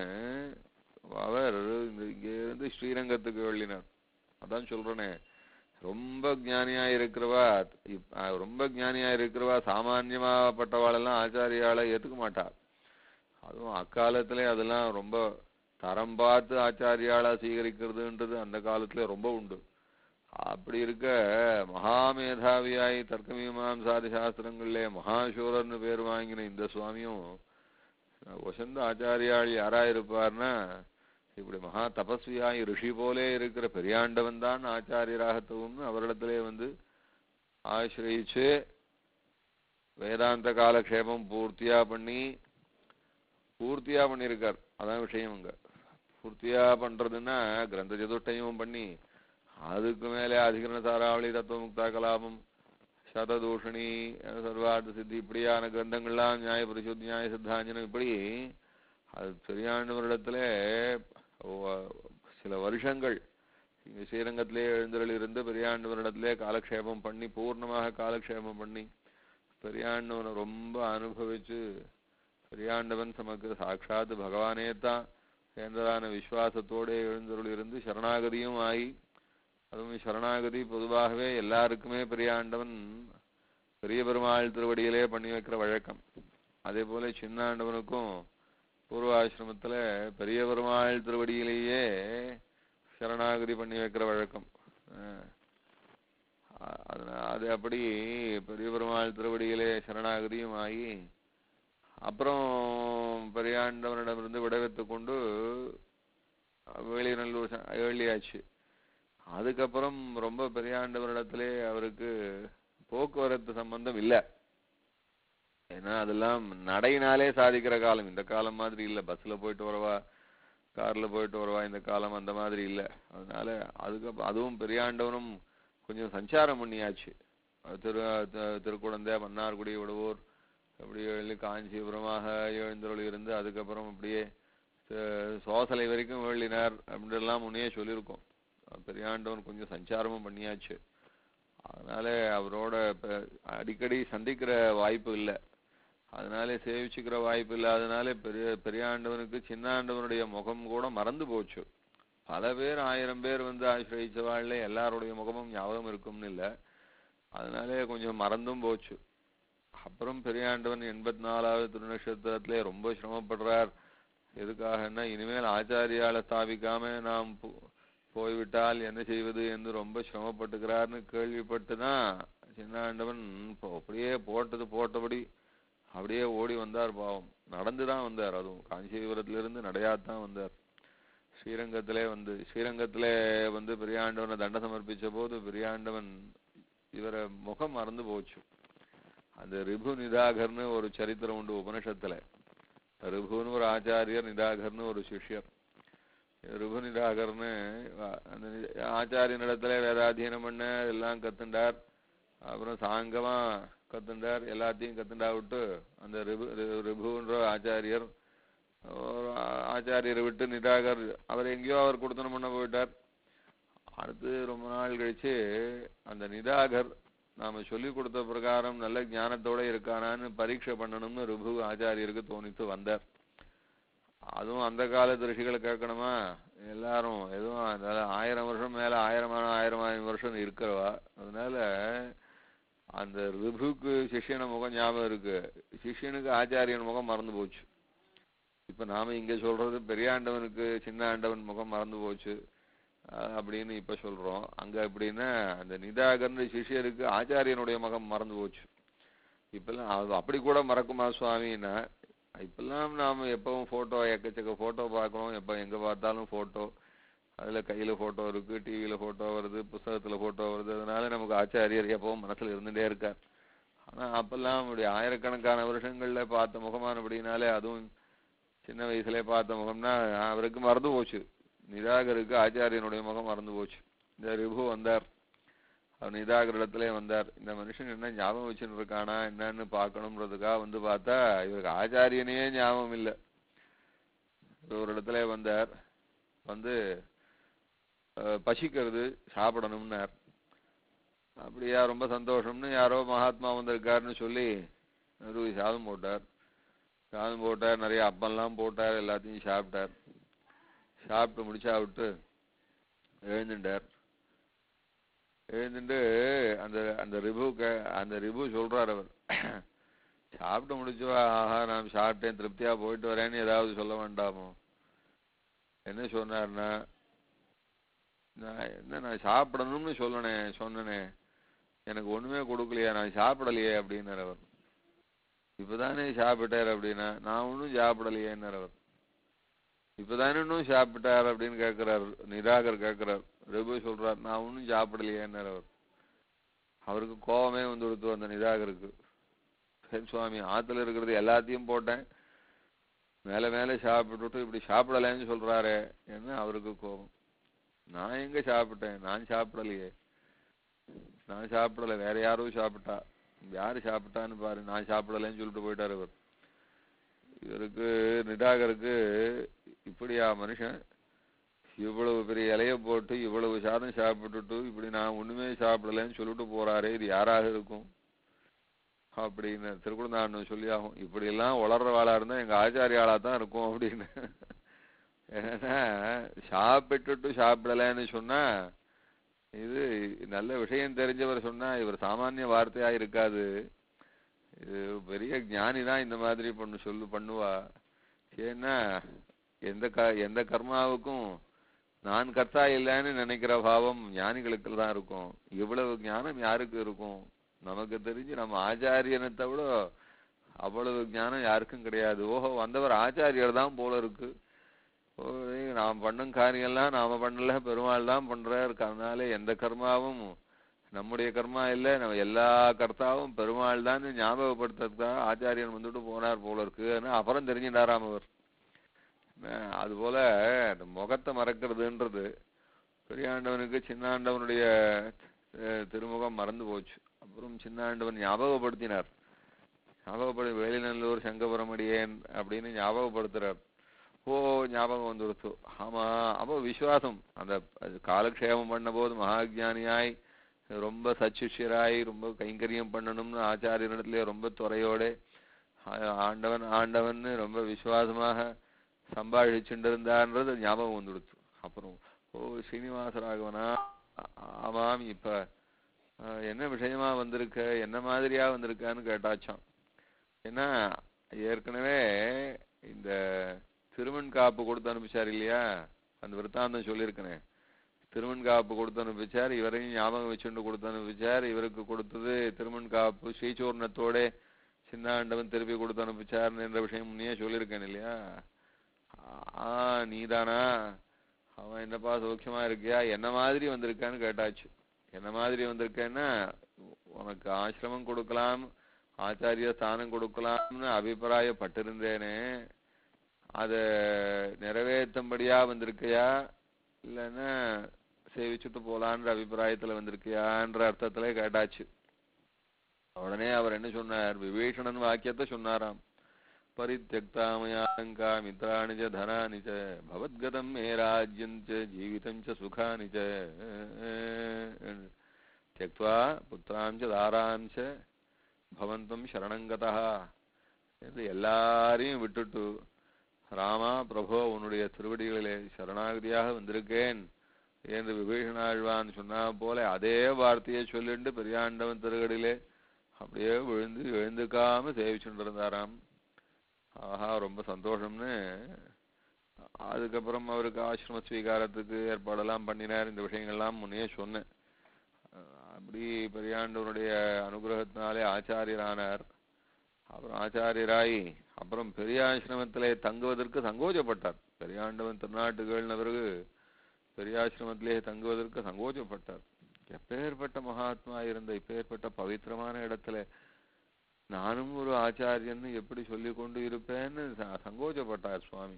அவர் இந்த இங்க இருந்து ஸ்ரீரங்கத்துக்கு வெள்ளினார் அதான் சொல்றேனே ரொம்ப ஞானியா இருக்கிறவா இப்- அஹ் ரொம்ப ஞானியா இருக்கிறவா சாமான்யமாப்பட்டவாளெல்லாம் ஆச்சாரியால ஏத்துக்க மாட்டா அதுவும் அக்காலத்திலே அதெல்லாம் ரொம்ப தரம் பார்த்து ஆச்சாரியாளா சீகரிக்கிறதுன்றது அந்த காலத்துல ரொம்ப உண்டு அப்படி இருக்க மகாமேதாவியாய் தர்க்க மீமாம்சாதி சாஸ்திரங்கள்ல மகாசூரர்னு பேர் வாங்கின இந்த சுவாமியும் வசந்த ஆச்சாரியாள் யாரா இருப்பார்னா இப்படி மகா தபஸ்வியாய் ரிஷி போலே இருக்கிற பெரியாண்டவன் தான் ஆச்சாரியராக தகும்னு அவரிடத்திலே வந்து ஆசிரயிச்சு வேதாந்த காலக்ஷேபம் பூர்த்தியா பண்ணி பூர்த்தியா பண்ணியிருக்கார் அதான் விஷயம் அங்க பூர்த்தியா பண்றதுன்னா கிரந்த சதுஷ்டயமும் பண்ணி அதுக்கு மேலே அதிகரண சாராவளி தத்துவமுக்தா கலாபம் சததூஷணி சர்வார்த்த சித்தி இப்படியான கிரந்தங்கள்லாம் நியாய பரிசுத்தி நியாய சித்தாஞ்சனம் இப்படி அது சரியானவரிடத்துல சில வருஷங்கள் இங்க ஸ்ரீரங்கத்திலே எழுந்தருள் இருந்து பெரியாண்டவரிடத்திலே காலக்ஷேபம் பண்ணி பூர்ணமாக காலக்ஷேபம் பண்ணி பெரியாண்டவனை ரொம்ப அனுபவிச்சு பெரியாண்டவன் நமக்கு சாட்சாத் பகவானே தான் என்றதான விசுவாசத்தோடு எழுந்தருள் இருந்து சரணாகதியும் ஆகி அதுவும் சரணாகதி பொதுவாகவே எல்லாருக்குமே பெரியாண்டவன் பெரிய பெருமாள் திருவடியிலே பண்ணி வைக்கிற வழக்கம் அதே போல சின்னாண்டவனுக்கும் பூர்வாசிரமத்துல பெரிய பெருமாள் திருவடியிலேயே சரணாகதி பண்ணி வைக்கிற வழக்கம் அஹ் அ- அதனா- அது அப்படி பெரிய பெருமாள் திருவடியிலே சரணாகதியும் ஆகி அப்புறம் பெரியாண்டவனிடமிருந்து விடைபெற்று கொண்டு வேலிநல்லூர் ச- ஏழியாச்சு அதுக்கப்புறம் ரொம்ப பெரியாண்டவரிடத்திலே அவருக்கு போக்குவரத்து சம்பந்தம் இல்லை ஏன்னா அதெல்லாம் நடையினாலே சாதிக்கிற காலம் இந்த காலம் மாதிரி இல்லை பஸ்ல போயிட்டு வரவா கார்ல போயிட்டு வருவா இந்த காலம் அந்த மாதிரி இல்ல அதனால அதுக்கு அதுவும் பெரியாண்டவனும் கொஞ்சம் சஞ்சாரம் பண்ணியாச்சு அது திரு த- திருக்குழந்தை மன்னார்குடி விடுவோர் அப்படி எழுதி காஞ்சிபுரமாக எழுந்தருள் இருந்து அதுக்கப்புறம் அப்படியே த- சோசலை வரைக்கும் எழுதினார் அப்படின்லாம் முன்னே சொல்லியிருக்கோம் பெரியாண்டவன் கொஞ்சம் சஞ்சாரமும் பண்ணியாச்சு அதனால அவரோட இப்ப அடிக்கடி சந்திக்கிற வாய்ப்பு இல்லை அதனால சேவிச்சுக்கிற வாய்ப்பு இல்லாதனால பெரிய பெரியாண்டவனுக்கு சின்னாண்டவனுடைய முகம் கூட மறந்து போச்சு பல பேர் ஆயிரம் பேர் வந்து ஆசிரியச்சவாழ்ல எல்லாருடைய முகமும் ஞாபகம் இருக்கும்னு இல்லை அதனாலே கொஞ்சம் மறந்தும் போச்சு அப்புறம் பெரியாண்டவன் எண்பத்தி நாலாவது திருநட்சத்திரத்திலே ரொம்ப சிரமப்படுறார் எதுக்காகன்னா இனிமேல் ஆச்சாரியால ஸ்தாபிக்காம நாம் போ- போய்விட்டால் என்ன செய்வது என்று ரொம்ப சிரமப்பட்டுக்கிறார்னு கேள்விப்பட்டு தான் சின்னாண்டவன் இப்போ அப்படியே போட்டது போட்டபடி அப்படியே ஓடி வந்தார் பாவம் நடந்து தான் வந்தார் அதுவும் காஞ்சிபுரத்திலிருந்து நடையாத்தான் வந்தார் ஸ்ரீரங்கத்திலே வந்து ஸ்ரீரங்கத்திலே வந்து பெரியாண்டவனை தண்ட சமர்ப்பிச்ச போது பெரியாண்டவன் இவரை முகம் மறந்து போச்சு அந்த ரிபு நிதாகர்னு ஒரு சரித்திரம் உண்டு உபனிஷத்துல ரிபுன்னு ஒரு ஆச்சாரியர் நிதாகர்னு ஒரு சிஷ்யர் ரிபு நிதாகர்னு அஹ், அந்த நி- ஆச்சாரியனிடத்துல வேதாதீனம் பண்ண எல்லாம் கத்துண்டார் அப்புறம் சாங்கமா கத்துண்டார் எல்லாத்தையும் கத்துண்டா விட்டு அந்த ரிபு ரி- ரிபுன்ற ஆச்சாரியர் ஒரு ஆ- ஆச்சாரியரை விட்டு நிராகர் அவர் எங்கேயோ அவர் கொடுத்தனம் பண்ண போயிட்டார் அடுத்து ரொம்ப நாள் கழிச்சு அந்த நிராகர் நாம சொல்லி கொடுத்த பிரகாரம் நல்ல ஞானத்தோட இருக்கானான்னு பரீட்சை பண்ணணும்னு ரிபு ஆச்சாரியருக்கு தோணித்து வந்தார் அதுவும் அந்த காலத்து ரிஷிகளை கேட்கணுமா எல்லாரும் எதுவும் அதாவது ஆயிரம் வருஷம் மேல ஆயிரமான ஆயிரம் ஆயிரம் வருஷம் இருக்கிறவா அதனால அந்த ரிபுக்கு சிஷ்யன முகம் ஞாபகம் இருக்கு சிஷ்யனுக்கு ஆச்சாரியன் முகம் மறந்து போச்சு இப்ப நாம இங்க சொல்றது பெரியாண்டவனுக்கு சின்ன ஆண்டவன் முகம் மறந்து போச்சு அஹ் அப்படின்னு இப்ப சொல்றோம் அங்க எப்படின்னா அந்த நிதாகர்ன்ற சிஷ்யருக்கு ஆச்சாரியனுடைய முகம் மறந்து போச்சு இப்பெல்லாம் அது அப்படி கூட மறக்குமா சுவாமின்னா இப்பெல்லாம் நாம எப்பவும் போட்டோ எக்கச்சக்க போட்டோ பார்க்கறோம் எப்ப எங்க பார்த்தாலும் போட்டோ அதுல கையில போட்டோ இருக்கு டிவியில போட்டோ வருது புஸ்தகத்துல போட்டோ வருது அதனால நமக்கு ஆச்சாரியர் எப்பவும் மனசுல இருந்துட்டே இருக்கார் ஆனா அப்பெல்லாம் அப்படி ஆயிரக்கணக்கான வருஷங்கள்ல பார்த்த முகமானபடினாலே அதுவும் சின்ன வயசுல பார்த்த முகம்னா அவருக்கு மறந்து போச்சு நிராகருக்கு ஆச்சாரியனுடைய முகம் மறந்து போச்சு இந்த ரிபு வந்தார் அவர் நிராகர் இடத்துல வந்தார் இந்த மனுஷன் என்ன ஞாபகம் வச்சுன்னு இருக்கானா என்னன்னு பார்க்கணுன்றதுக்காக வந்து பார்த்தா இவருக்கு ஆச்சாரியனையே ஞாபகம் இல்லை ஒரு இடத்துல வந்தார் வந்து அஹ், பசிக்கிறது சாப்பிடணும்னார் அப்படியா ரொம்ப சந்தோஷம்னு யாரோ மகாத்மா வந்திருக்காருன்னு சொல்லி ஒரு சாதம் போட்டார் சாதம் போட்டார் நிறைய அப்பெல்லாம் போட்டார் எல்லாத்தையும் சாப்பிட்டார் சாப்பிட்டு முடிச்சா விட்டு எழுந்துட்டார் எழுந்துட்டு அந்த அந்த ரிபு அந்த ரிபு சொல்றார் அவர் சாப்பிட்டு முடிச்சுவா ஆஹா நான் சாப்பிட்டேன் திருப்தியா போயிட்டு வரேன்னு ஏதாவது சொல்ல வேண்டாமோ என்ன சொன்னார்னா நான் என்ன நான் சாப்பிடணும்னு சொல்லனே சொன்னனே எனக்கு ஒண்ணுமே கொடுக்கலையா நான் சாப்பிடலையே அப்படின்னார் அவர் இப்பதானே சாப்பிட்டார் அப்படின்னா நான் ஒன்றும் சாப்பிடலையேன்னார் அவர் இப்பதானே இன்னும் சாப்பிட்டார் அப்படின்னு கேட்கிறார் நிராகர் கேட்கிறார் ரகு சொல்றார் நான் ஒன்றும் சாப்பிடலையேன்னார் அவர் அவருக்கு கோபமே வந்து கொடுத்து அந்த நிராகருக்கு சரி சுவாமி ஆத்துல இருக்கிறது எல்லாத்தையும் போட்டேன் மேல மேல சாப்பிட்டுட்டு இப்படி சாப்பிடலைன்னு சொல்றாரே என்ன அவருக்கு கோபம் நான் எங்க சாப்பிட்டேன் நான் சாப்பிடலையே நான் சாப்பிடல வேற யாரோ சாப்பிட்டா யாரு சாப்பிட்டான்னு பாரு நான் சாப்பிடலைன்னு சொல்லிட்டு போயிட்டாரு இவர் இவருக்கு நிடாகருக்கு இப்படியா மனுஷன் இவ்வளவு பெரிய இலைய போட்டு இவ்வளவு சாதம் சாப்பிட்டுட்டு இப்படி நான் ஒண்ணுமே சாப்பிடலைன்னு சொல்லிட்டு போறாரே இது யாராக இருக்கும் அப்படின்னு திருக்குறந்தாண்டம் சொல்லி ஆகும் இப்படி எல்லாம் வளர்றவாளா இருந்தா எங்க ஆச்சாரியாளா தான் இருக்கும் அப்படின்னு ஏன்னா சாப்பிட்டுட்டு சாப்பிடலைன்னு சொன்னா இது நல்ல விஷயம் தெரிஞ்சவர் சொன்னா இவர் சாமானிய வார்த்தையா இருக்காது இது பெரிய ஞானி தான் இந்த மாதிரி பண்ணு சொல்லு பண்ணுவா ஏன்னா எந்த க எந்த கர்மாவுக்கும் நான் கர்த்தா இல்லைன்னு நினைக்கிற பாவம் ஞானிகளுக்கு தான் இருக்கும் இவ்வளவு ஞானம் யாருக்கு இருக்கும் நமக்கு தெரிஞ்சு நம்ம ஆச்சாரியனத்தை விட அவ்வளவு ஞானம் யாருக்கும் கிடையாது ஓஹோ வந்தவர் ஆச்சாரியர் தான் போல இருக்கு ஓ, ஏய், நாம் பண்ணும் காரியம்லாம் நாம பண்ணல பெருமாள் தான் பண்றார் அதனால எந்த கர்மாவும் நம்முடைய கர்மா இல்ல நம்ம எல்லா கர்த்தாவும் பெருமாள் தான் ஞாபகப்படுத்துறதுக்காக ஆச்சாரியன் வந்துட்டு போனார் போல இருக்கு அப்புறம் தெரிஞ்சுட்டாராம் அவர் அஹ் அதுபோல அந்த முகத்தை மறக்கிறதுன்றது பெரியாண்டவனுக்கு சின்னாண்டவனுடைய அஹ், திருமுகம் மறந்து போச்சு அப்புறம் சின்னாண்டவன் ஞாபகப்படுத்தினார் ஞாபகப்படு வேலிநல்லூர் சங்கபுரம் அடியேன் அப்படின்னு ஞாபகப்படுத்துறார் ஓ ஞாபகம் வந்துடுத்து ஆமா அப்போ விசுவாசம் அந்த அது காலக்ஷேமம் பண்ண போது மகாஜானியாய் ரொம்ப சச்சுஷியராய் ரொம்ப கைங்கரியம் பண்ணணும்னு ஆச்சாரியனிடத்துல ரொம்ப துறையோட ஆ- ஆண்டவன் ஆண்டவன் ரொம்ப விசுவாசமாக சம்பாழிச்சுட்டு இருந்தான்றது ஞாபகம் வந்துடுச்சு அப்புறம் ஓ ஸ்ரீனிவாச ராகவனா ஆ- ஆமாம் இப்ப ஆ, என்ன விஷயமா வந்திருக்க என்ன மாதிரியா வந்திருக்கான்னு கேட்டாச்சாம் ஏன்னா ஏற்கனவே இந்த திருமண் காப்பு கொடுத்து அனுப்பிச்சார் இல்லையா அந்த விருத்தாந்தம் சொல்லியிருக்கனே திருமண் காப்பு கொடுத்து அனுப்பிச்சார் இவரையும் ஞாபகம் வச்சுட்டு கொடுத்து அனுப்பிச்சார் இவருக்கு கொடுத்தது திருமண் காப்பு ஸ்ரீசூர்ணத்தோட சின்னாண்டவன் திருப்பி கொடுத்து அனுப்பிச்சார் என்ற விஷயம் முன்னே சொல்லியிருக்கேன் இல்லையா ஆ நீதானா அவன் என்னப்பா சௌக்கியமா இருக்கியா என்ன மாதிரி வந்திருக்கான்னு கேட்டாச்சு என்ன மாதிரி வந்திருக்கேன்னா உனக்கு ஆசிரமம் கொடுக்கலாம் ஆச்சாரிய ஸ்தானம் கொடுக்கலாம்னு அபிப்பிராயப்பட்டிருந்தேனே அத நிறைவேற்றும்படியா வந்திருக்கையா இல்லைன்னா சேவிச்சுட்டு போலான்ற அபிப்பிராயத்துல வந்திருக்கியான்ற அர்த்தத்துல கேட்டாச்சு உடனே அவர் என்ன சொன்னார் விபீஷணன் வாக்கியத்தை சொன்னாராம் பரித்தியக்தாமயாங்கா மித்ராணி ச தனானி ச பவத்கதம் மே ராஜ்யம் ச ஜீவிதம் ச சுகானி ச தியக்வா புத்திராம் ச தாராம் ச பவந்தம் சரணங்கதா என்று எல்லாரையும் விட்டுட்டு ராமா பிரபோ உன்னுடைய திருவடிகளிலே சரணாகதியாக வந்திருக்கேன் என்று விபீஷணாழ்வான் சொன்னா போல அதே வார்த்தையை சொல்லிட்டு பெரியாண்டவன் திருகடியிலே அப்படியே விழுந்து எழுந்துக்காம சேவிச்சுட்டு இருந்தாராம் ஆஹா ரொம்ப சந்தோஷம்னு அதுக்கப்புறம் அவருக்கு ஆசிரம ஸ்வீகாரத்துக்கு ஏற்பாடெல்லாம் பண்ணினார் இந்த விஷயங்கள்லாம் முன்னே சொன்னேன் அஹ் அப்படி பெரியாண்டவனுடைய அனுகிரகத்தினாலே ஆச்சாரியரானார் அப்புறம் ஆச்சாரியராய் அப்புறம் பெரிய ஆசிரமத்திலே தங்குவதற்கு சங்கோஜப்பட்டார் பெரியாண்டவன் திருநாட்டுகள்ன பிறகு பெரியாசிரமத்திலே தங்குவதற்கு சங்கோஜப்பட்டார் எப்பேற்பட்ட மகாத்மா இருந்த இப்பேற்பட்ட பவித்திரமான இடத்துல நானும் ஒரு ஆச்சாரியன்னு எப்படி சொல்லிக் கொண்டு இருப்பேன்னு ச- சங்கோஜப்பட்டார் சுவாமி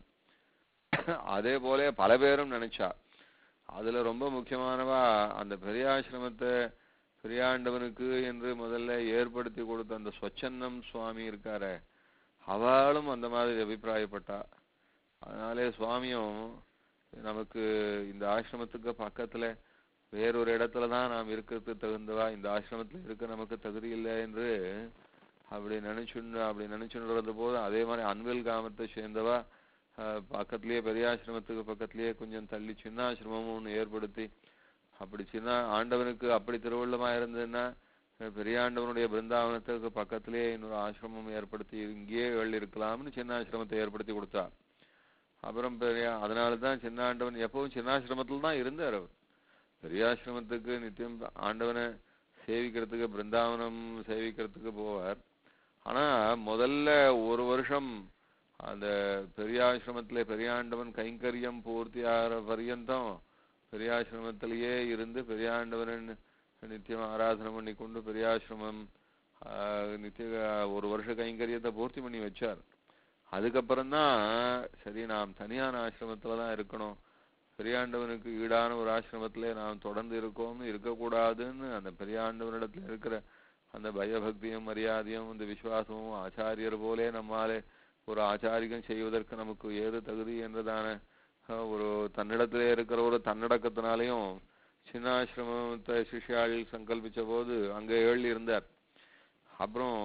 அதே போல பல பேரும் நினைச்சா அதுல ரொம்ப முக்கியமானவா அந்த பெரியாசிரமத்தை பெரியாண்டவனுக்கு என்று முதல்ல ஏற்படுத்தி கொடுத்த அந்த ஸ்வச்சன்னம் சுவாமி இருக்காரே அவளும் அந்த மாதிரி அபிப்பிராயப்பட்டா அதனாலே சுவாமியும் நமக்கு இந்த ஆசிரமத்துக்கு பக்கத்துல வேறொரு இடத்துல தான் நாம் இருக்கிறதுக்கு தகுந்தவா இந்த ஆசிரமத்துல இருக்க நமக்கு தகுதி இல்லை என்று அப்படி நினைச்சுண்டு அப்படி நினைச்சுட்டு இருந்த போது அதே மாதிரி அன்பில் கிராமத்தை சேர்ந்தவா அஹ், பக்கத்திலேயே பெரியாசிரமத்துக்கு பக்கத்திலேயே கொஞ்சம் தள்ளி சின்ன ஆசிரமமும் ஒன்று ஏற்படுத்தி அப்படி சின்ன ஆண்டவனுக்கு அப்படி திருவள்ளமா இருந்ததுன்னா அஹ், பெரிய ஆண்டவனுடைய பிருந்தாவனத்துக்கு பக்கத்திலேயே இன்னொரு ஆசிரமம் ஏற்படுத்தி இங்கேயே எழுதி இருக்கலாம்னு சின்ன ஆசிரமத்தை ஏற்படுத்தி கொடுத்தா அப்புறம் பெரிய அதனால தான் சின்ன ஆண்டவன் எப்பவும் சின்னாசிரமத்தில் தான் இருந்தார் அவர் பெரியாசிரமத்துக்கு நித்தியம் ஆண்டவனை சேவிக்கிறதுக்கு பிருந்தாவனம் சேவிக்கிறதுக்கு போவார் ஆனா முதல்ல ஒரு வருஷம் அந்த பெரியாசிரமத்திலே பெரியாண்டவன் கைங்கரியம் பூர்த்தி ஆகிற பர்யந்தம் பெரியாசிரமத்திலேயே இருந்து பெரியாண்டவனை நித்தியம் ஆராதனை பண்ணி கொண்டு பெரியாசிரமம் ஆஹ், நித்திய ஒரு வருஷ கைங்கரியத்தை பூர்த்தி பண்ணி வச்சார் அதுக்கப்புறம் தான் சரி நாம் தனியான ஆசிரமத்துல தான் இருக்கணும் பெரியாண்டவனுக்கு ஈடான ஒரு ஆசிரமத்திலே நாம் தொடர்ந்து இருக்கோம்னு இருக்கக்கூடாதுன்னு அந்த பெரியாண்டவனிடத்துல இருக்கிற அந்த பயபக்தியும் மரியாதையும் இந்த விசுவாசமும் ஆச்சாரியர் போலே நம்மாலே ஒரு ஆச்சாரியம் செய்வதற்கு நமக்கு ஏது தகுதி என்றதான அஹ், ஒரு தன்னிடத்திலே இருக்கிற ஒரு தன்னடக்கத்தினாலையும் சின்னாசிரமத்தை சிஷ்யாள் சங்கல்பிச்ச போது அங்கே எழுதி இருந்தார் அப்புறம்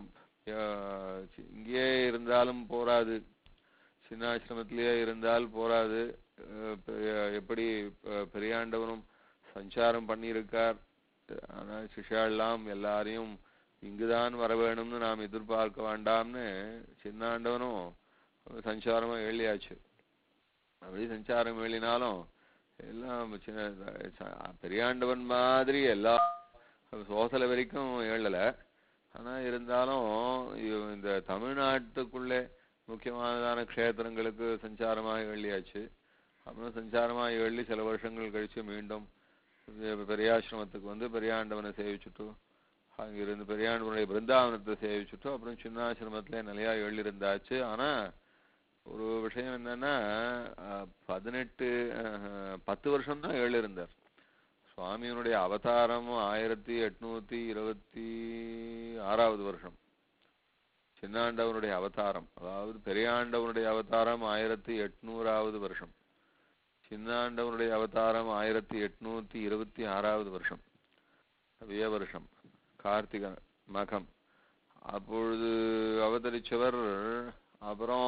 அஹ், சி- இங்கேயே இருந்தாலும் போராது சின்னாசிரமத்திலேயே இருந்தால் போராது அஹ், பெ- எப்படி அஹ், பெரியாண்டவனும் சஞ்சாரம் பண்ணியிருக்கார் ஆனால் சிஷ்யாள்லாம் எல்லாரையும் இங்குதான் வர வேணும்னு நாம் எதிர்பார்க்க வேண்டாம்னு சின்னாண்டவனும் சஞ்சாரமா எழுதியாச்சு அப்படி சஞ்சாரம் எழுதினாலும் எல்லாம் சின்ன ச- பெரியாண்டவன் மாதிரி எல்லா சோசல வரைக்கும் எழல ஆனா இருந்தாலும் இ- இந்த தமிழ்நாட்டுக்குள்ளே முக்கியமானதான க்ஷேத்திரங்களுக்கு சஞ்சாரமாக எழுதியாச்சு அப்புறம் சஞ்சாரமாக எழுதி சில வருஷங்கள் கழிச்சு மீண்டும் பெ- பெரியாசிரமத்துக்கு வந்து பெரியாண்டவனை சேவிச்சுட்டு அங்கிருந்து பெரியாண்டவனுடைய பிருந்தாவனத்தை சேவிச்சுட்டு அப்புறம் சின்னாசிரமத்திலே நிலையா எழுதியிருந்தாச்சு ஆனா ஒரு விஷயம் என்னன்னா அஹ், பதினெட்டு அஹ், பத்து வருஷம் தான் ஏழு இருந்தார் சுவாமியினுடைய அவதாரம் ஆயிரத்தி எட்நூத்தி இருபத்தி ஆறாவது வருஷம் சின்னாண்டவனுடைய அவதாரம் அதாவது பெரியாண்டவனுடைய அவதாரம் ஆயிரத்தி எட்நூறாவது வருஷம் சின்னாண்டவனுடைய அவதாரம் ஆயிரத்தி எட்நூத்தி இருபத்தி ஆறாவது வருஷம் விய வருஷம் கார்த்திக மகம் அப்பொழுது அவதரிச்சவர் அப்புறம்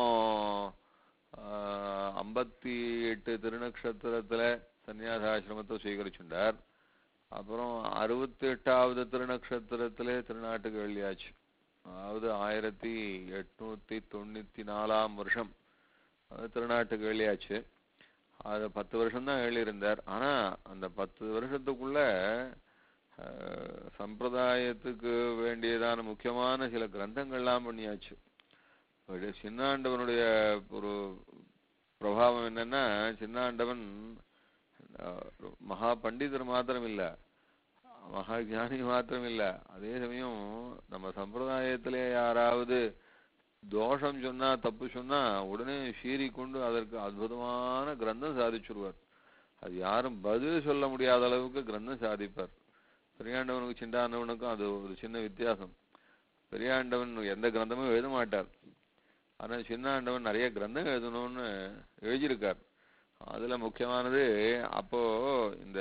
ஆஹ், ஐம்பத்தி எட்டு திருநக்ஷத்திரத்துல சன்னியாசாசிரமத்தை சுவீகரிச்சுட்டார் அப்புறம் அறுபத்தி எட்டாவது திருநக்ஷத்திரத்திலே திருநாட்டுக்கு வெளியாச்சு அதாவது ஆயிரத்தி எட்நூத்தி தொண்ணூத்தி நாலாம் வருஷம் அது திருநாட்டுக்கு வெளியாச்சு அது பத்து வருஷம் தான் எழுதியிருந்தார் ஆனா அந்த பத்து வருஷத்துக்குள்ள அஹ், சம்பிரதாயத்துக்கு வேண்டியதான முக்கியமான சில கிரந்தங்கள்லாம் பண்ணியாச்சு ஒரு சின்னாண்டவனுடைய ஒரு பிரபாவம் என்னன்னா சின்னாண்டவன் அஹ், மகா பண்டிதர் மாத்திரம் இல்ல மகா ஞானி மாத்திரம் இல்ல அதே சமயம் நம்ம சம்பிரதாயத்திலே யாராவது தோஷம் சொன்னா தப்பு சொன்னா உடனே சீறி கொண்டு அதற்கு அற்புதமான கிரந்தம் சாதிச்சுடுவார் அது யாரும் பதில் சொல்ல முடியாத அளவுக்கு கிரந்தம் சாதிப்பார் பெரியாண்டவனுக்கு சிண்டாண்டவனுக்கும் அது ஒரு சின்ன வித்தியாசம் பெரியாண்டவன் எந்த கிரந்தமும் எழுத மாட்டார் ஆனா சின்னாண்டவன் நிறைய கிரந்தம் எழுதணும்னு எழுதியிருக்கார் அதுல முக்கியமானது அப்போ இந்த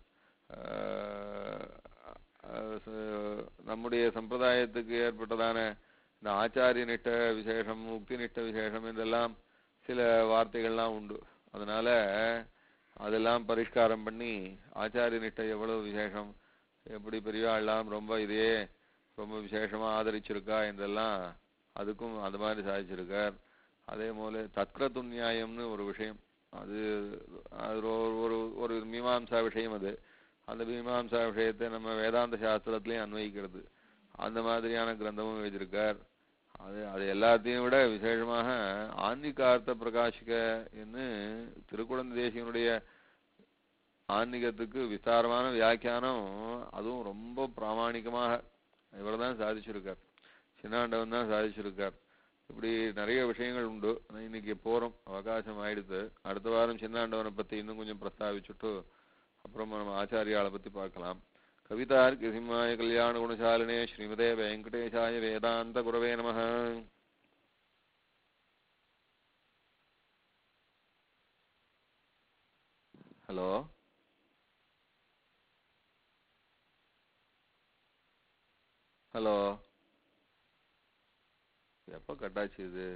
ஆஹ், ஆஹ், ச- நம்முடைய சம்பிரதாயத்துக்கு ஏற்பட்டதான இந்த ஆச்சாரிய நிஷ்ட விசேஷம் முக்தி நிஷ்ட விசேஷம் இதெல்லாம் சில வார்த்தைகள்லாம் உண்டு அதனால அதெல்லாம் பரிஷ்காரம் பண்ணி ஆச்சாரிய நிஷ்டை எவ்வளவு விசேஷம் எப்படி பெரியவாள்லாம் ரொம்ப இதையே ரொம்ப விசேஷமா ஆதரிச்சிருக்கா என்றெல்லாம் அதுக்கும் அந்த மாதிரி சாதிச்சிருக்கார் அதே போல தத்கிரது நியாயம்னு ஒரு விஷயம் அது அது ஒரு ஒரு ஒரு மீமாம்சா விஷயம் அது அந்த மீமாம்சா விஷயத்தை நம்ம வேதாந்த சாஸ்திரத்திலையும் அன்வயிக்கிறது அந்த மாதிரியான கிரந்தமும் எழுதியிருக்கார் அது அது எல்லாத்தையும் விட விசேஷமாக ஆன்மீகார்த்த பிரகாஷிக என்று திருக்குழந்தை தேசியனுடைய ஆன்மீகத்துக்கு விஸ்தாரமான வியாக்கியானம் அதுவும் ரொம்ப பிராமாணிகமாக இவர்தான் சாதிச்சிருக்கார் சின்னாண்டவன் தான் சாதிச்சிருக்கார் இப்படி நிறைய விஷயங்கள் உண்டு ஆனா இன்னைக்கு போறோம் அவகாசம் ஆயிடுத்து அடுத்த வாரம் சின்னாண்டவனை பத்தி இன்னும் கொஞ்சம் பிரஸ்தாவிச்சுட்டு அப்புறம் நம்ம ஆச்சாரியாளை பத்தி பார்க்கலாம் கவிதார்க்கு சிம்மாய கல்யாண குணசாலினே ஸ்ரீமதே வெங்கடேஷாய வேதாந்த குரவே நமः ஹலோ ஹலோ எப்போ கட்டாச்சு இது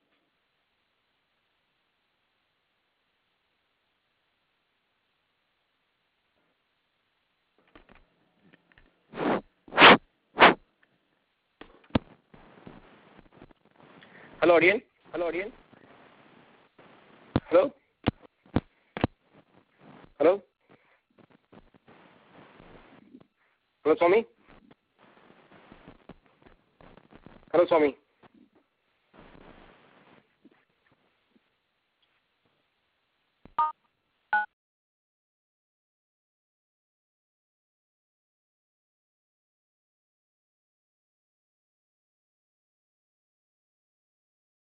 Hello, Adian. Hello, Adian. Hello. Hello. Hello, Swami. Hello, Swami.